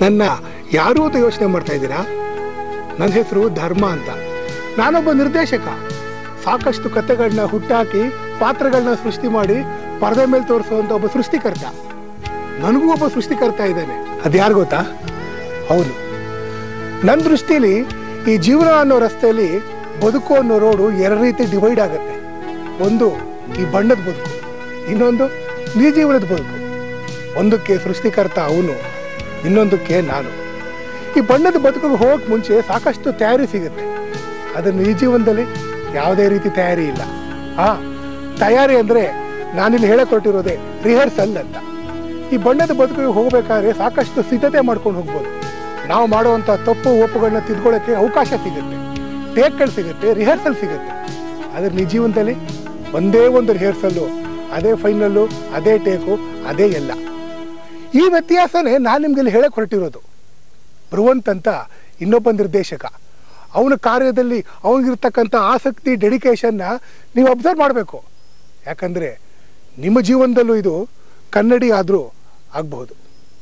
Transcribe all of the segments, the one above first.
ನನ್ನ ಯಾರು ಅಂತ ಯೋಚನೆ ಮಾಡ್ತಾ ಇದ್ದೀರಾ ನನ್ನ ಹೆಸರು ಧರ್ಮ ಅಂತ ನಾನೊಬ್ಬ ನಿರ್ದೇಶಕ ಸಾಕಷ್ಟು ಕಥೆಗಳನ್ನ ಹುಟ್ಟಾಕಿ ಪಾತ್ರಗಳನ್ನ ಸೃಷ್ಟಿ ಮಾಡಿ ಪರದೆ ಮೇಲೆ ತೋರಿಸುವಂತ ಒಬ್ಬ ಸೃಷ್ಟಿಕರ್ತ ನನಗೂ ಒಬ್ಬ ಸೃಷ್ಟಿಕರ್ತ ಇದ್ದಾನೆ ಅದ್ಯಾರು ಗೊತ್ತಾ ಹೌದು ನನ್ನ ದೃಷ್ಟಿಲಿ ಈ ಜೀವನ ಅನ್ನೋ ರಸ್ತೆಯಲ್ಲಿ ಬದುಕು ಅನ್ನೋ ರೋಡು ಎರಡು ರೀತಿ ಡಿವೈಡ್ ಆಗುತ್ತೆ ಒಂದು ಈ ಬಣ್ಣದ ಬದುಕು ಇನ್ನೊಂದು ನಿರ್ಜೀವನದ ಬದುಕು ಒಂದಕ್ಕೆ ಸೃಷ್ಟಿಕರ್ತ ಅವನು ಇನ್ನೊಂದಕ್ಕೆ ನಾನು ಈ ಬಣ್ಣದ ಬದುಕಿಗೆ ಹೋಗಕ್ ಮುಂಚೆ ಸಾಕಷ್ಟು ತಯಾರಿ ಸಿಗುತ್ತೆ ಅದು ನಿಜ ಜೀವನದಲ್ಲಿ ಯಾವುದೇ ರೀತಿ ತಯಾರಿ ಇಲ್ಲ ಆ ತಯಾರಿ ಅಂದ್ರೆ ನಾನಿಲ್ಲಿ ಹೇಳಕ್ ಹೊರಟಿರೋದೇ ರಿಹರ್ಸಲ್ ಅಂತ ಈ ಬಣ್ಣದ ಬದುಕಿಗೆ ಹೋಗ್ಬೇಕಾದ್ರೆ ಸಾಕಷ್ಟು ಸಿದ್ಧತೆ ಮಾಡ್ಕೊಂಡು ಹೋಗ್ಬೋದು ನಾವು ಮಾಡುವಂತ ತಪ್ಪು ಒಪ್ಪುಗಳನ್ನ ತಿದ್ಕೊಳ್ಳೋಕೆ ಅವಕಾಶ ಸಿಗುತ್ತೆ ಟೇಕ್ಗಳು ಸಿಗುತ್ತೆ ರಿಹರ್ಸಲ್ ಸಿಗುತ್ತೆ ಆದ್ರೆ ನಿಜ ಜೀವನದಲ್ಲಿ ಒಂದೇ ಒಂದು ರಿಹರ್ಸಲ್ಲು ಅದೇ ಫೈನಲ್ಲು ಅದೇ ಟೇಕು ಅದೇ ಎಲ್ಲ ಈ ವ್ಯತ್ಯಾಸನೇ ನಾನು ನಿಮ್ಗೆ ಇಲ್ಲಿ ಹೇಳಕ್ ಹೊರಟಿರೋದು ಬೃವಂತ್ ಅಂತ ಇನ್ನೊಬ್ಬ ನಿರ್ದೇಶಕ ಅವನ ಕಾರ್ಯದಲ್ಲಿ ಅವನಿಗಿರ್ತಕ್ಕಂಥ ಆಸಕ್ತಿ ಡೆಡಿಕೇಶನ್ನ ನೀವು ಅಬ್ಸರ್ವ್ ಮಾಡಬೇಕು ಯಾಕಂದ್ರೆ ನಿಮ್ಮ ಜೀವನದಲ್ಲೂ ಇದು ಕನ್ನಡಿ ಆದರೂ ಆಗಬಹುದು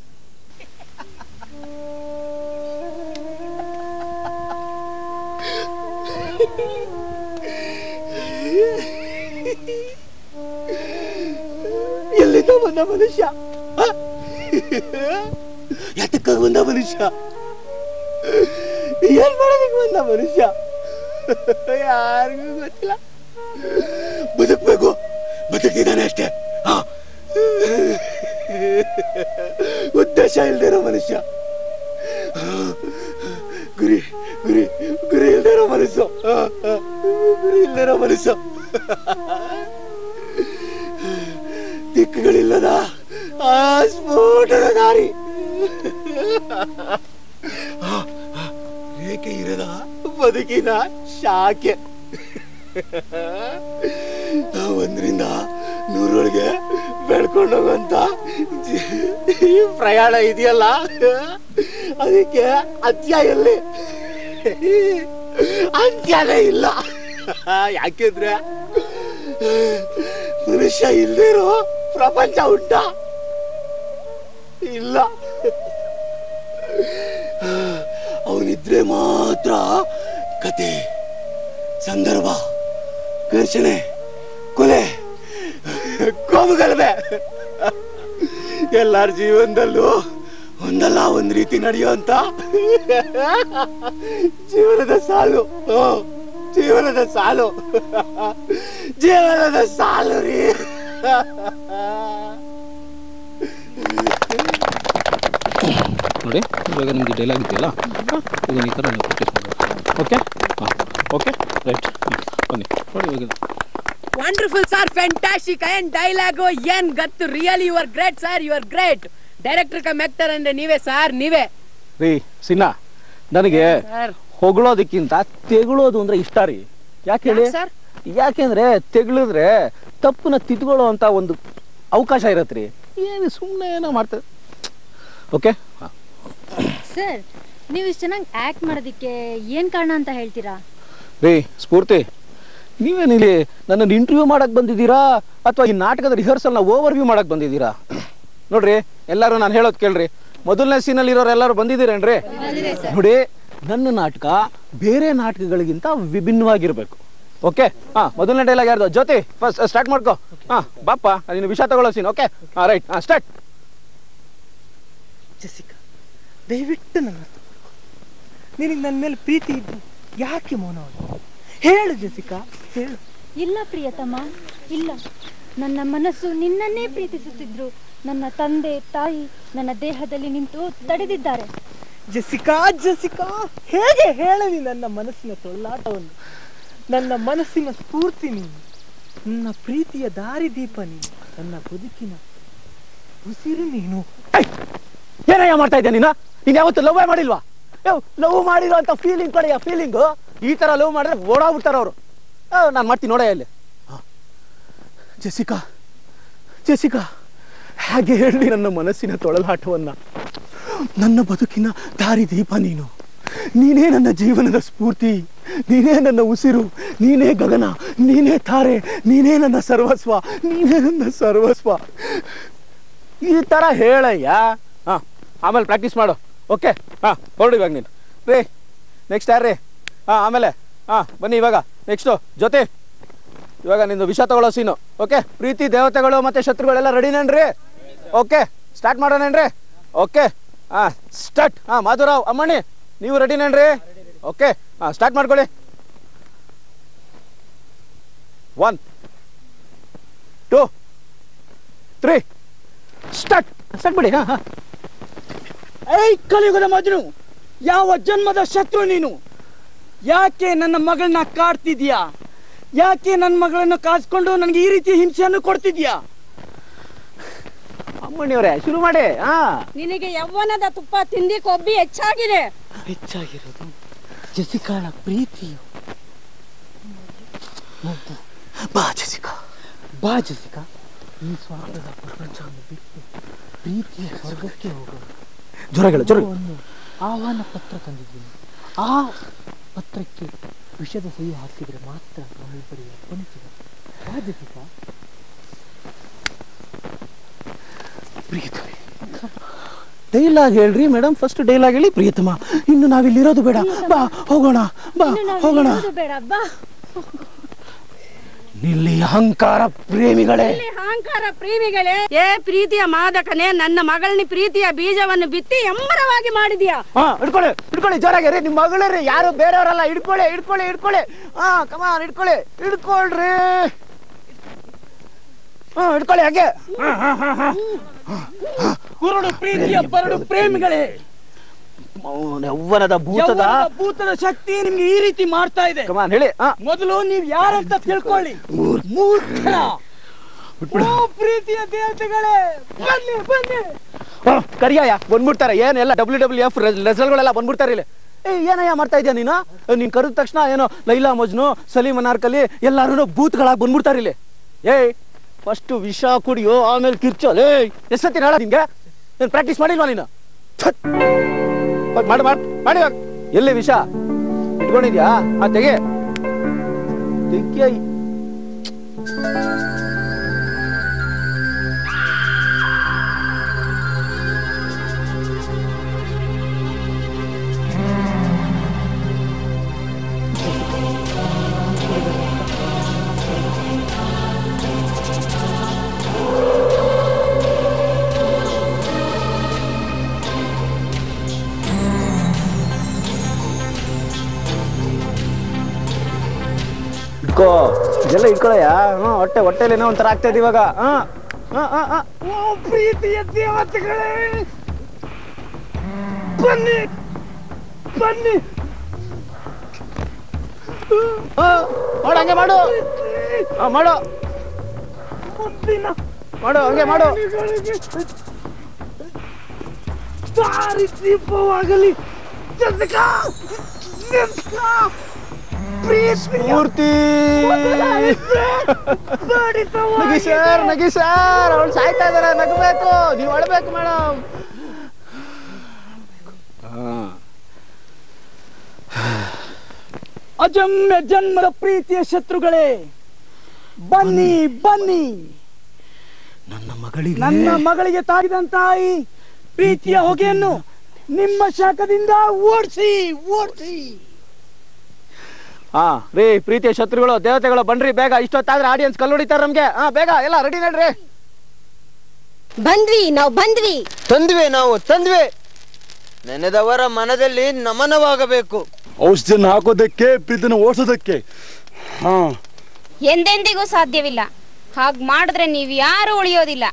ಎಲ್ಲಿಂದ ಬಂದ ಮನುಷ್ಯ ಆ? ಯಾತಕ್ಕ ಬಂದ ಮನುಷ್ಯ ಏನ್ ಮಾಡೋದಕ್ಕೆ ಬಂದ ಮನುಷ್ಯ ಯಾರಿಗೂ ಗೊತ್ತಿಲ್ಲ ಬದುಕ್ಬೇಕು ಬದುಕಿದ್ದಾನೆ ಅಷ್ಟೇ ಆ. ಉದ್ದೇಶ ಇಲ್ದಿರೋ ಮನುಷ್ಯ ಆ. ಗುರಿ ಗುರಿ ಗುರಿ ಇಲ್ದಿರೋ ಮನಸ್ಸು ಆ, ಆ. ಗುರಿ ಇಲ್ದಿರೋ ಮನಸ್ಸು ದಿಕ್ಕುಗಳಿಲ್ಲದ ಆ ಸ್ಫೋಟದ ದಾರಿ ಆ, ಆ, ರೇಖೆ ಇರದ ಬದುಕಿನ ಶಾಖೆ ಆ, ಒಂದರಿಂದ ನೂರೊಳಗೆ ಬೆಳ್ಕೊಂಡು ಹೋಗುವಂತ ಜಿ- ಈ ಪ್ರಯಾಣ ಇದೆಯಲ್ಲ ಅದಕ್ಕೆ ಅಂತ್ಯ ಎಲ್ಲಿ ಅಂತ್ಯನೇ ಇಲ್ಲ ಯಾಕೆಂದ್ರೆ ಮನುಷ್ಯ ಇಲ್ದಿರೋ ಪ್ರಪಂಚ ಉಂಟ ಇಲ್ಲ ಅವನಿದ್ರೆ ಮಾತ್ರ ಕತೆ ಸಂದರ್ಭ ಘರ್ಷಣೆ ಕೊಲೆ ಕೋಮುಗಲಭೆ ಎಲ್ಲರ ಜೀವನದಲ್ಲೂ ಒಂದಲ್ಲ ಒಂದ್ ರೀತಿ ನಡೆಯುವಂತ ಜೀವನದ ಸಾಲು ಓ, ಜೀವನದ ಸಾಲು ಜೀವನದ ಸಾಲು ರೀ ನೋಡಿ ಇವಾಗ ನಿಮಗೆ ಡೈಲಾಗ್ ಇದೆಯಲ್ಲ ಇದನ್ನ ಈ ಥರ ನೀವು ಪ್ರಾಕ್ಟೀಸ್ ಮಾಡಬೇಕು ಓಕೆ ಹಾಂ ಓಕೆ ರೈಟ್ ಬನ್ನಿ ನೋಡಿ ಇವಾಗ ವಂಡರ್ಫುಲ್ ಸರ್ ಫ್ಯಾಂಟಾಸ್ಟಿಕ್ ಏನ್ ಡೈಲಾಗು ಏನ್ ಗತ್ತು really you are great sir you are great director cum actor ಅಂದ್ರೆ ನೀವೇ ಸರ್ ನೀವೇ ರೀ ಸಿನ್ನ ನನಗೆ ಸರ್ ಹೊಗಳೋದಕ್ಕಿಂತ ತೆಗಳೋದು ಅಂದ್ರೆ ಇಷ್ಟ ರೀ ಯಾಕೆ ಹೇಳಿ ಸರ್ ಯಾಕೆಂದ್ರೆ ತೆಗಳಿದ್ರೆ ತಪ್ಪನ್ನ ತಿದ್ಕೊಳ್ಳೋ ಅಂತ ಒಂದು ಅವಕಾಶ ಇರತ್ತೆ ರೀ ಏನು ಸುಮ್ಮನೆ ಏನೋ ಮಾಡ್ತಾರೆ ಓಕೆ ಹಾಂ ಸರ್ ನೀವು ಇಷ್ಟು ಚೆನ್ನಾಗಿ ಆ್ಯಕ್ಟ್ ಮಾಡೋದಕ್ಕೆ ಏನು ಕಾರಣ ಅಂತ ಹೇಳ್ತೀರಾ ರೀ ಸ್ಫೂರ್ತಿ ನೀವೇನಿಲ್ಲಿ ನನ್ನನ್ನು ಇಂಟರ್ವ್ಯೂ ಮಾಡಕ್ ಬಂದಿದ್ದೀರಾ ಅಥವಾ ಈ ನಾಟಕದ ರಿಹರ್ಸಲ್ನ ಓವರ್ ವ್ಯೂ ಮಾಡಕ್ ಬಂದಿದ್ದೀರಾ ನೋಡ್ರಿ ಎಲ್ಲರೂ ನಾನು ಹೇಳೋದು ಕೇಳ್ರಿ ಮೊದಲನೇ ಸೀನಲ್ಲಿ ಇರೋರು ಎಲ್ಲರೂ ಬಂದಿದ್ದೀರೇನ್ರಿ ನೋಡಿ ನನ್ನ ನಾಟಕ ಬೇರೆ ನಾಟಕಗಳಿಗಿಂತ ವಿಭಿನ್ನವಾಗಿರ್ಬೇಕು ಓಕೆ ಹಾ ಮೊದಲನೇ ಡೈಲಾಗ್ ಯಾರ್ದು ಜ್ಯೋತಿ ಫಸ್ಟ್ ಸ್ಟಾರ್ಟ್ ಮಾಡ್ಕೋ ಹಾ ಬಾಪ್ಪ ನೀನು ವಿಷಯ ತಗೊಳ್ಳೋ ಸೀನ್ ಓಕೆ ಹಾ ರೈಟ್ ಹಾ ಸ್ಟಾರ್ಟ್ ಜಸಿಕಾ ದಯವಿಟ್ಟು ನನ್ನ ಅರ್ಥ ನಿನಗೆ ನನ್ನ ಮೇಲೆ ಪ್ರೀತಿ ಇದ್ದು ಯಾಕೆ ಮೌನವಾಗಿ ಹೇಳು ಜಸಿಕಾ ಹೇಳು ಇಲ್ಲ ಪ್ರಿಯತಮ ಇಲ್ಲ ನನ್ನ ಮನಸ್ಸು ನಿನ್ನನ್ನೇ ಪ್ರೀತಿಸುತ್ತಿದ್ರು ನನ್ನ ತಂದೆ ತಾಯಿ ನನ್ನ ದೇಹದಲ್ಲಿ ನಿಂತು ತಡೆದಿದ್ದಾರೆ ಜಸಿಕಾ ಜಸಿಕಾ ಹೇಗೆ ಹೇಳಲಿ ನನ್ನ ಮನಸ್ಸಿನ ತೊಳ್ಳಾಟವನ್ನು ನನ್ನ ಮನಸ್ಸಿನ ಸ್ಫೂರ್ತಿ ನೀನು ನನ್ನ ಪ್ರೀತಿಯ ದಾರಿದೀಪ ನೀನು ನನ್ನ ಬದುಕಿನ ಉಸಿರು ನೀನು ಏನಯ್ಯ ಮಾಡ್ತಾ ಇದ್ಯಾ ನೀನು ನೀನು ಯಾವತ್ತು ಲವ್ ಮಾಡಿಲ್ವಾ ಲವ್ ಮಾಡಿರೋ ಅಂತ ಫೀಲಿಂಗ್ ಕಡೆಯ ಫೀಲಿಂಗು ಈ ತರ ಲವ್ ಮಾಡಿದ್ರೆ ಓಡಾಗ್ಬಿಡ್ತಾರ ಅವರು ನಾನು ಮಾಡ್ತೀನಿ ನೋಡ ಅಲ್ಲಿ ಜೆಸಿಕಾ ಜೆಸಿಕಾ ಹಾಗೆ ಹೇಳಿ ನನ್ನ ಮನಸ್ಸಿನ ತೊಳಲಾಟವನ್ನ ನನ್ನ ಬದುಕಿನ ದಾರಿ ದೀಪ ನೀನು ನೀನೇ ನನ್ನ ಜೀವನದ ಸ್ಫೂರ್ತಿ ನೀನೇ ನನ್ನ ಉಸಿರು ನೀನೇ ಗಗನ ನೀನೇ ತಾರೆ ನೀನೇ ನನ್ನ ಸರ್ವಸ್ವ ನೀನೇ ನನ್ನ ಸರ್ವಸ್ವ ಈ ತರ ಹೇಳಯ್ಯ ಹಾ ಆಮೇಲೆ ಪ್ರಾಕ್ಟೀಸ್ ಮಾಡು ಓಕೆ ಹಾಂ ಹೊರಡು ಇವಾಗ ನೀನು ರೀ ನೆಕ್ಸ್ಟ್ ಯಾರು ರೀ ಹಾಂ ಆಮೇಲೆ ಹಾಂ ಬನ್ನಿ ಇವಾಗ ನೆಕ್ಸ್ಟು ಜೊತೆ ಇವಾಗ ನಿಂದು ವಿಷ ತಗೊಳ್ಳೋ ಸೀನು ಓಕೆ ಪ್ರೀತಿ ದೇವತೆಗಳು ಮತ್ತು ಶತ್ರುಗಳೆಲ್ಲ ರೆಡಿನೇನ್ರಿ ಓಕೆ ಸ್ಟಾರ್ಟ್ ಮಾಡೋಣೇನ್ರಿ ಓಕೆ ಹಾಂ ಸ್ಟಾರ್ಟ್ ಹಾಂ ಮಾಧುರಾವ್ ಅಮ್ಮಣ್ಣಿ ನೀವು ರೆಡಿನೇನ್ರಿ ಓಕೆ ಹಾಂ ಸ್ಟಾರ್ಟ್ ಮಾಡ್ಕೊಳ್ಳಿ one two three start start ಬಿಡಿ ಹಾಂ ಹಾಂ ಏಯ್ ಕಲಿಯುಗದ ಮಜ್ನು ಯಾವ ಜನ್ಮದ ಶತ್ರು ನೀನು ಯಾಕೆ ನನ್ನ ಮಗಳನ್ನ ಕಾಡ್ತಿದ್ಯಾ ಯಾಕೆ ನನ್ನ ಮಗಳನ್ನು ಕಾಸ್ಕೊಂಡು ನನಗೆ ಈ ರೀತಿ ಹಿಂಸೆಯನ್ನು ಕೊಡ್ತಿದ್ಯಾ ಅಮ್ಮಣ್ಣಿಯವರೇ ಶುರು ಮಾಡಿ ಹಾಂ ನಿನಗೆ ಯವ್ವನದ ತುಪ್ಪ ತಿಂದಿ ಕೊಬ್ಬಿ ಹೆಚ್ಚಾಗಿದೆ ಹೆಚ್ಚಾಗಿರೋದು ಜಸಿಕಾಳ ಪ್ರೀತಿಯು ಮುದ್ದು. ಬಾ ಜಸಿಕಾ ಬಾ ಜಸಿಕಾ ಈ ಸ್ವಾರ್ಥದ ಪ್ರಪಂಚವನ್ನು ಬಿಟ್ಟು ಪ್ರೀತಿಯ ಸ್ವರ್ಗಕ್ಕೆ ಹೋಗೋಣ ಜ್ವರಗಳು ಜ್ವರ ಒಂದು ಆಹ್ವಾನ ಪತ್ರ ತಂದಿದ್ದೀನಿ ಆ ಪತ್ರಕ್ಕೆ ವಿಷದ ಸಹಿ ಹಾಕಿದ್ರೆ ಮಾತ್ರ ನಮ್ಮಿಬ್ಬರಿಗೆ ಕೊನಿಸಿದೆ ಬಾ ಜಸಿಕಾ ಪ್ರಿಯತಮೆ ಡೈಲಾಗ್ ಹೇಳ್ರಿ ಮೇಡಮ್ ಫಸ್ಟ್ ಡೈಲಾಗ್ ಹೇಳಿ ಪ್ರಿಯತಮ ಇನ್ನು ನಾವಿಲ್ಲಿರೋದು ಬೇಡ ಬಾ ಹೋಗೋಣ ಬಾ ಇನ್ನು ನಾವು ಹೋಗೋಣ ಇರೋದು ಬೇಡ ಬಾ ನಿಲ್ಲಿ ಅಹಂಕಾರ ಪ್ರೇಮಿಗಳೇ ಇಲ್ಲಿ ಅಹಂಕಾರ ಪ್ರೇಮಿಗಳೇ ಏ ಪ್ರೀತಿಯ ಮಾದಕನೇ ನನ್ನ ಮಗಳನ್ನ ಪ್ರೀತಿಯ ಬೀಜವನ್ನು ಬಿತ್ತಿ ಎಮ್ಮರವಾಗಿ ಮಾಡಿದ್ಯಾ ಹಾ ಹಿಡ್ಕೊಳ್ಳಿ ಹಿಡ್ಕೊಳ್ಳಿ ಜೋರಾಗಿ ರೀ ನಿಮ್ಮ ಮಗಳೇ ರೀ ಯಾರು ಬೇರೆಯವರಲ್ಲ ಹಿಡ್ಕೊಳ್ಳಿ ಹಿಡ್ಕೊಳ್ಳಿ ಹಿಡ್ಕೊಳ್ಳಿ ಹಾ ಕಮಾನ್ ಹಿಡ್ಕೊಳ್ಳಿ ಹಿಡ್ಕೊಳ್ರಿ ಹಾ ಹಿಡ್ಕೊಳ್ಳಿ ಹಾಗೆ ಕುರುಡು ಪ್ರೀತಿಯ ಬರಡು ಪ್ರೇಮಿಗಳೇ ಮೌನ ಯೌವನದ ಭೂತದ ಯೌವನದ ಭೂತದ ಶಕ್ತಿ ನಿಮ್ಗೆ ಈ ರೀತಿ ಮಾಡ್ತಾ ಇದೆ ಕಮಾನ್ ಹೇಳಿ ಹಾ ಮೊದಲು ನೀವ್ ಯಾರಂತ ತಿಳ್ಕೊಳ್ಳಿ ಮೂರ್ಖ ಓ ಪ್ರೀತಿಯ ದೇವತೆಗಳೇ ಬನ್ನಿ ಬನ್ನಿ ಹಾ, ಕರಿಯಯ್ಯ ಬಂದ್ಬಿಡ್ತಾರೆ ಏನೆಲ್ಲ ಡಬ್ಲ್ಯೂ ಡಬ್ಲ್ಯೂ ಎಫ್ ರೆಸಲ್ಗಳೆಲ್ಲ ಬಂದ್ಬಿಡ್ತಾರೆ ಇಲ್ಲಿ ಏ ಏನಯ್ಯ ಮಾಡ್ತಾ ಇದೆಯಾ ನೀನು ನೀನ್ ಕರೆದ ತಕ್ಷಣ ಏನೋ ಲೈಲಾ ಮಜ್ನು ಸಲೀಮ್ ಅನಾರ್ಕಲಿ ಎಲ್ಲಾರು ಬೂತ್ಗಳಾಗಿ ಬಂದ್ಬಿಡ್ತಾರೆ ಇಲ್ಲಿ ಏಯ್ ಫಸ್ಟ್ ವಿಷ ಕುಡಿಯೋ ಆಮೇಲೆ ಕಿರ್ಚೋಲ್ ಏಯ್ ಎಷ್ಟೊತ್ತಿ ನಾಳ ನಿನ್ಗೆ ನೀನು ಪ್ರಾಕ್ಟೀಸ್ ಮಾಡಿಲ್ವಾ ನೀನು ಛತ್! ಹೋಗ್ ಮಾಡು ಮಾಡು ಮಾಡಿ ಇವಾಗ. ಎಲ್ಲಿ ವಿಷ ಇಟ್ಕೊಂಡಿದ್ಯಾ ಆ ತೆಗೆ ತೆಗಿಯ ಇಟ್ಕೋ ಇದೆಲ್ಲ ಇಟ್ಕೊಳಯ್ಯ ಹ್ಞೂ ಹೊಟ್ಟೆ ಹೊಟ್ಟೆಲಿ ಏನೋ ಒಂಥರ ಆಗ್ತಾ ಇದೆ ಇವಾಗ ಹಾ ಹಾ ಹಾ ಹಾ ಓ ಪ್ರೀತಿಯ ದೇವತೆಗಳೇ ಬನ್ನಿ ಬನ್ನಿ ಹಾ, ಮಾಡು ಹಂಗೆ ಮಾಡು ಹಾ ಮಾಡು ಮುಂದಿನ ಮಾಡು ಹಂಗೆ ಮಾಡು ಪ್ರಾಣಿಗಳಿಗೆ ದಾರಿ ದೀಪವಾಗಲಿ ಜಸಿಕಾ ಜಸಿಕಾ ಪ್ರೀತಿಯ ಪೂರ್ತಿ ಬಡಿತವಾಗಿದೆ. ನಗಿ ಸರ್ ನಗಿ ಸರ್ ಅವಳು ಸಾಯ್ತಾ ಇದಾರೆ ನಗಬೇಕು ನೀವು ಅಳ್ಬೇಕು ಮೇಡಮ್ ಅಜಮ್ಯ ಜನ್ಮದ ಪ್ರೀತಿಯ ಶತ್ರುಗಳೇ ಬನ್ನಿ ಬನ್ನಿ ನನ್ನ ಮಗಳಿಗೆ ನನ್ನ ಮಗಳಿಗೆ ತಾಗಿದಂತಹ ಈ ಪ್ರೀತಿಯ ಹೊಗೆಯನ್ನು ನಿಮ್ಮ ಶಾಖದಿಂದ ಓಡಿಸಿ ಓಡಿಸಿ ಹಾ ರೀ ಪ್ರೀತಿಯ ಶತ್ರುಗಳು ದೇವತೆಗಳು ಬನ್ರಿ ಬೇಗ ಇಷ್ಟೊತ್ತಾದ್ರೆ ಆಡಿಯನ್ಸ್ ಕಲ್ಲೊಡಿತಾರ ನಮ್ಗೆ ಹಾ ಬೇಗ ಎಲ್ಲ ರೆಡಿ ನಡ್ರಿ ಬಂದ್ವಿ ನಾವು ಬಂದ್ವಿ ತಂದ್ವೆ ನಾವು ತಂದ್ವೆ ನೆನೆದವರ ಮನದಲ್ಲಿ ನಮನವಾಗಬೇಕು ಔಷಧಿಯನ್ನು ಹಾಕೋದಕ್ಕೆ ಪ್ರೀತಿನ ಓಡಿಸೋದಕ್ಕೆ ಹಾ ಎಂದೆಂದಿಗೂ ಸಾಧ್ಯವಿಲ್ಲ ಹಾಗ್ ಮಾಡಿದ್ರೆ ನೀವ್ ಯಾರು ಉಳಿಯೋದಿಲ್ಲ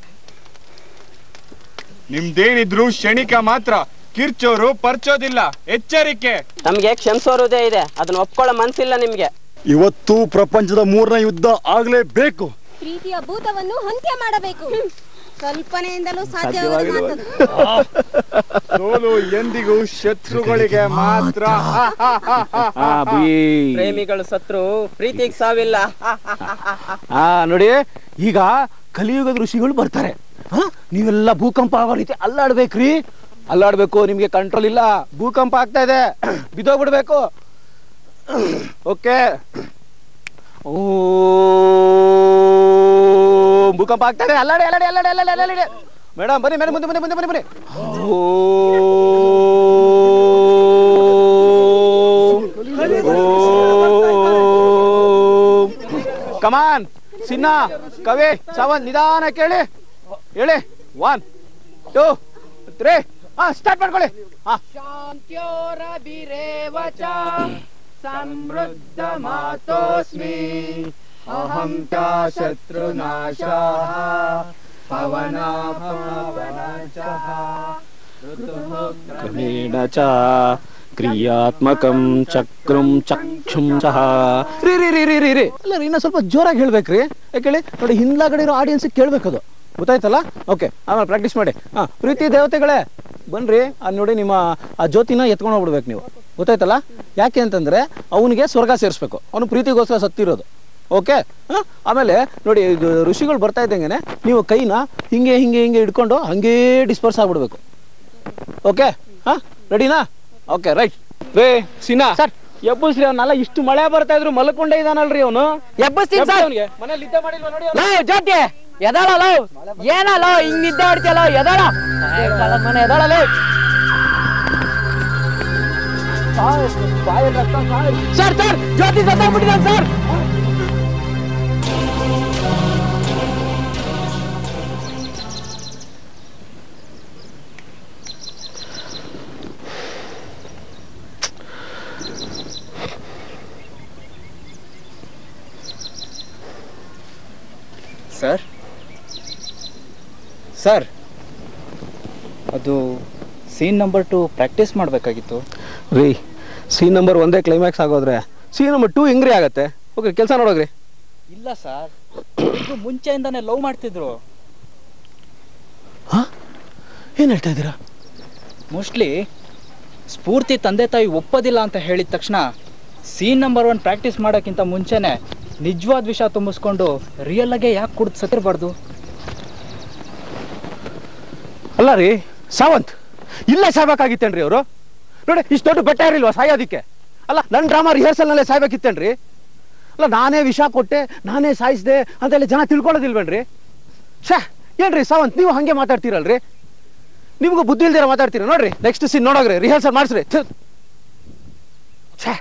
ನಿಮ್ದೇನಿದ್ರು ಕ್ಷಣಿಕ ಮಾತ್ರ ಕಿರ್ಚೋರು ಪರ್ಚೋದಿಲ್ಲ ಎಚ್ಚರಿಕೆ ನಮ್ಗೆ ಕ್ಷಮಿಸೋರುದೇ ಇದೆ ಅದನ್ನ ಒಪ್ಕೊಳ್ಳೋ ಮನ್ಸಿಲ್ಲ ನಿಮ್ಗೆ ಇವತ್ತು ಪ್ರಪಂಚದ ಮೂರನೇ ಯುದ್ಧ ಆಗ್ಲೇಬೇಕು ಪ್ರೀತಿಯ ಭೂತವನ್ನು ಹಂತ್ಯ ಮಾಡಬೇಕು ಕಲ್ಪನೆಯಿಂದಲೂ ಸಾಧ್ಯವಾಗದ ಮಾತದು ಸೋಲು ಎಂದಿಗೂ ಶತ್ರುಗಳಿಗೆ ಮಾತ್ರ ಹಾ ಬೀ ಪ್ರೇಮಿಗಳು ಸತ್ರು ಪ್ರೀತಿಗೆ ಸಾವಿಲ್ಲ ಹಾ ನೋಡಿ ಈಗ ಕಲಿಯುಗದ ಋಷಿಗಳು ಬರ್ತಾರೆ ಹಾ ನೀವೆಲ್ಲ ಭೂಕಂಪ ಆಗೋ ರೀತಿ ಅಲ್ಲಾಡ್ಬೇಕ್ರಿ ಅಲ್ಲಾಡ್ಬೇಕು ನಿಮ್ಗೆ ಕಂಟ್ರೋಲ್ ಇಲ್ಲ ಭೂಕಂಪ ಆಗ್ತಾ ಇದೆ ಬಿದ್ದೋಗ್ಬಿಡ್ಬೇಕು ಓಕೆ ಓ ಭೂಕಂಪ ಆಗ್ತಾ ಇದೆ ಅಲ್ಲಾಡಿ ಅಲ್ಲಾಡಿ ಅಲ್ಲಾಡಿ ಅಲ್ಲಾಡಿ ಅಲ್ಲಾಡಿ ಮೇಡಮ್ ಬನ್ನಿ ಮೇಡಮ್ ಮುಂದೆ ಮುಂದೆ ಮುಂದೆ ಬನ್ನಿ ಬನ್ನಿ ಓ ಕಮಾನ್ ಸಿನ್ನ ಕವಿ ಸವನ್ ನಿಧಾನ ಕೇಳಿ ಹೇಳಿ ಒನ್ ಟೂ ತ್ರೀ ಹಾ ಸ್ಟಾರ್ಟ್ ಮಾಡ್ಕೊಳ್ಳಿ ಹಾ ಶಾಂತ್ಯೋರಭಿರೇವ ಚ ಸಮೃದ್ಧ ಮಾತೋಸ್ಮಿ ಅಹಂ ಚ ಶತ್ರುನಾಶ ಪವನ ಪವನ ಕ್ರಮೇಣ ಚ ಕ್ರಿಯಾತ್ಮಕಂ ಚಕ್ರಂ ಚಕ್ಷುಂ ಚಹ ರೀ ರೀ ರೀ ರೀ ರೀ ರೀ ಅಲ್ಲ ರೀ ಇನ್ನೂ ಸ್ವಲ್ಪ ಜೋರಾಗಿ ಹೇಳ್ಬೇಕ್ರಿ ಯಾಕೆ ಹೇಳಿ ನೋಡಿ ಹಿಂದ್ಲಾಗಡೆ ಇರೋ ಆಡಿಯನ್ಸ್ ಕೇಳ್ಬೇಕದು ಗೊತ್ತಾಯ್ತಲ್ಲ ಓಕೆ ಆಮೇಲೆ ಪ್ರಾಕ್ಟೀಸ್ ಮಾಡಿ ಹಾ ಪ್ರೀತಿ ದೇವತೆಗಳೇ ಬನ್ರಿ ಅಲ್ಲಿ ನೋಡಿ ನಿಮ್ಮ ಆ ಜ್ಯೋತಿನ ಎತ್ಕೊಂಡು ಹೋಗ್ಬಿಡ್ಬೇಕು ನೀವು ಗೊತ್ತಾಯ್ತಲ್ಲ ಯಾಕೆ ಅಂತಂದ್ರೆ ಅವನಿಗೆ ಸ್ವರ್ಗ ಸೇರಿಸ್ಬೇಕು ಅವನು ಪ್ರೀತಿಗೋಸ್ಕರ ಸತ್ತಿರೋದು ಓಕೆ ಹಾಂ ಆಮೇಲೆ ನೋಡಿ ಇದು ಋಷಿಗಳು ಬರ್ತಾ ಇದ್ದಂಗೆ ನೀವು ಕೈನ ಹಿಂಗೆ ಹಿಂಗೆ ಹಿಂಗೆ ಹಿಡ್ಕೊಂಡು ಹಂಗೇ ಡಿಸ್ಪರ್ಸ್ ಆಗ್ಬಿಡ್ಬೇಕು ಓಕೆ ಹಾ ರೆಡಿನಾ ಓಕೆ ರೈಟ್ ರೇ ಸಿನಾ ಸರ್ ಎಬ್ಬಸ್ರಿ ಅವನಲ್ಲ ಇಷ್ಟು ಮಳೆ ಬರ್ತಾ ಇದ್ರು ಮಲ್ಕೊಂಡೇ ಇದಾನಲ್ರಿ ಅವನು ಎಬ್ಬಸ್ತೀನಿ ಸರ್. ಅವನಿಗೆ ಮನೇಲಿ ನಿದ್ದೆ ಮಾಡಿಲ್ವಾ ನೋಡಿ ಅವ್ನು? ಲೋ ಜ್ಯೋತಿ ಎದಾಳ ಲೋ ಏನಲ್ಲ ಹಿಂಗ್ ನಿದ್ದೆ ಹೊಡಿತಿಯಲ್ಲ ಎದಾಳ ಮನೆ ಎದಾಳಲ್ಲ ಸರ್ ಸರ್ ಜ್ಯೋತಿ ಸತ್ತಾಗ್ಬಿಟ್ಟಿದ್ದಾನೆ ಸರ್ ಸರ್ ಸರ್ ಅದು ಸೀನ್ ನಂಬರ್ ಟು ಪ್ರಾಕ್ಟೀಸ್ ಮಾಡಬೇಕಾಗಿತ್ತು ರೀ ಸೀನ್ ನಂಬರ್ ಒಂದೇ ಕ್ಲೈಮ್ಯಾಕ್ಸ್ ಆಗೋದ್ರೆ ಸೀನ್ ನಂಬರ್ ಟೂ ಹೆಂಗ್ರಿ ಆಗತ್ತೆ ಓಕೆ ಕೆಲಸ ನೋಡೋಗ್ರಿ ಇಲ್ಲ ಸರ್ ಇದು ಮುಂಚೆಯಿಂದಾನೇ ಲವ್ ಮಾಡ್ತಿದ್ರು ಏನ್ ಹೇಳ್ತಾ ಇದ್ದೀರಾ ಮೋಸ್ಟ್ಲಿ ಸ್ಫೂರ್ತಿ ತಂದೆ ತಾಯಿ ಒಪ್ಪೋದಿಲ್ಲ ಅಂತ ಹೇಳಿದ ತಕ್ಷಣ ಸೀನ್ ನಂಬರ್ ಒನ್ ಪ್ರಾಕ್ಟೀಸ್ ಮಾಡೋಕ್ಕಿಂತ ಮುಂಚೆನೆ ನಿಜವಾದ ವಿಷಯ ತುಂಬಿಸ್ಕೊಂಡು ರಿಯಲ್ ಆಗಿ ಯಾಕೆ ಕುಡ್ದು ಸತ್ತಿರಬಾರ್ದು ಅಲ್ಲ ರೀ ಸಾವಂತ್ ಇಲ್ಲೇ ಸಾಯ್ಬೇಕಾಗಿತ್ತೇನ್ರಿ ಅವರು ನೋಡಿ ಇಷ್ಟು ದೊಡ್ಡ ಬೆಟ್ಟ ಇರಲಿಲ್ವಾ ಸಾಯೋದಿಕ್ಕೆ ಅಲ್ಲ ನನ್ನ ಡ್ರಾಮಾ ರಿಹರ್ಸಲ್ನಲ್ಲೇ ಸಾಯ್ಬೇಕಿತ್ತೇನ್ರಿ ಅಲ್ಲ ನಾನೇ ವಿಷ ಕೊಟ್ಟೆ ನಾನೇ ಸಾಯಿಸ್ದೆ ಅಂತೆಲ್ಲ ಜನ ತಿಳ್ಕೊಳ್ಳೋದಿಲ್ವೇನ್ರಿ ಛೇ ಏನ್ರಿ ಸಾವಂತ್ ನೀವು ಹಂಗೆ ಮಾತಾಡ್ತೀರಲ್ರಿ ನಿಮ್ಗೂ ಬುದ್ಧಿ ಇಲ್ದಿರ ಮಾತಾಡ್ತೀರ ನೋಡ್ರಿ ನೆಕ್ಸ್ಟ್ ಸೀನ್ ನೋಡೋಗ್ರಿ ರಿಹರ್ಸಲ್ ಮಾಡಿಸ್ರಿ ಛೆ. ಛೇ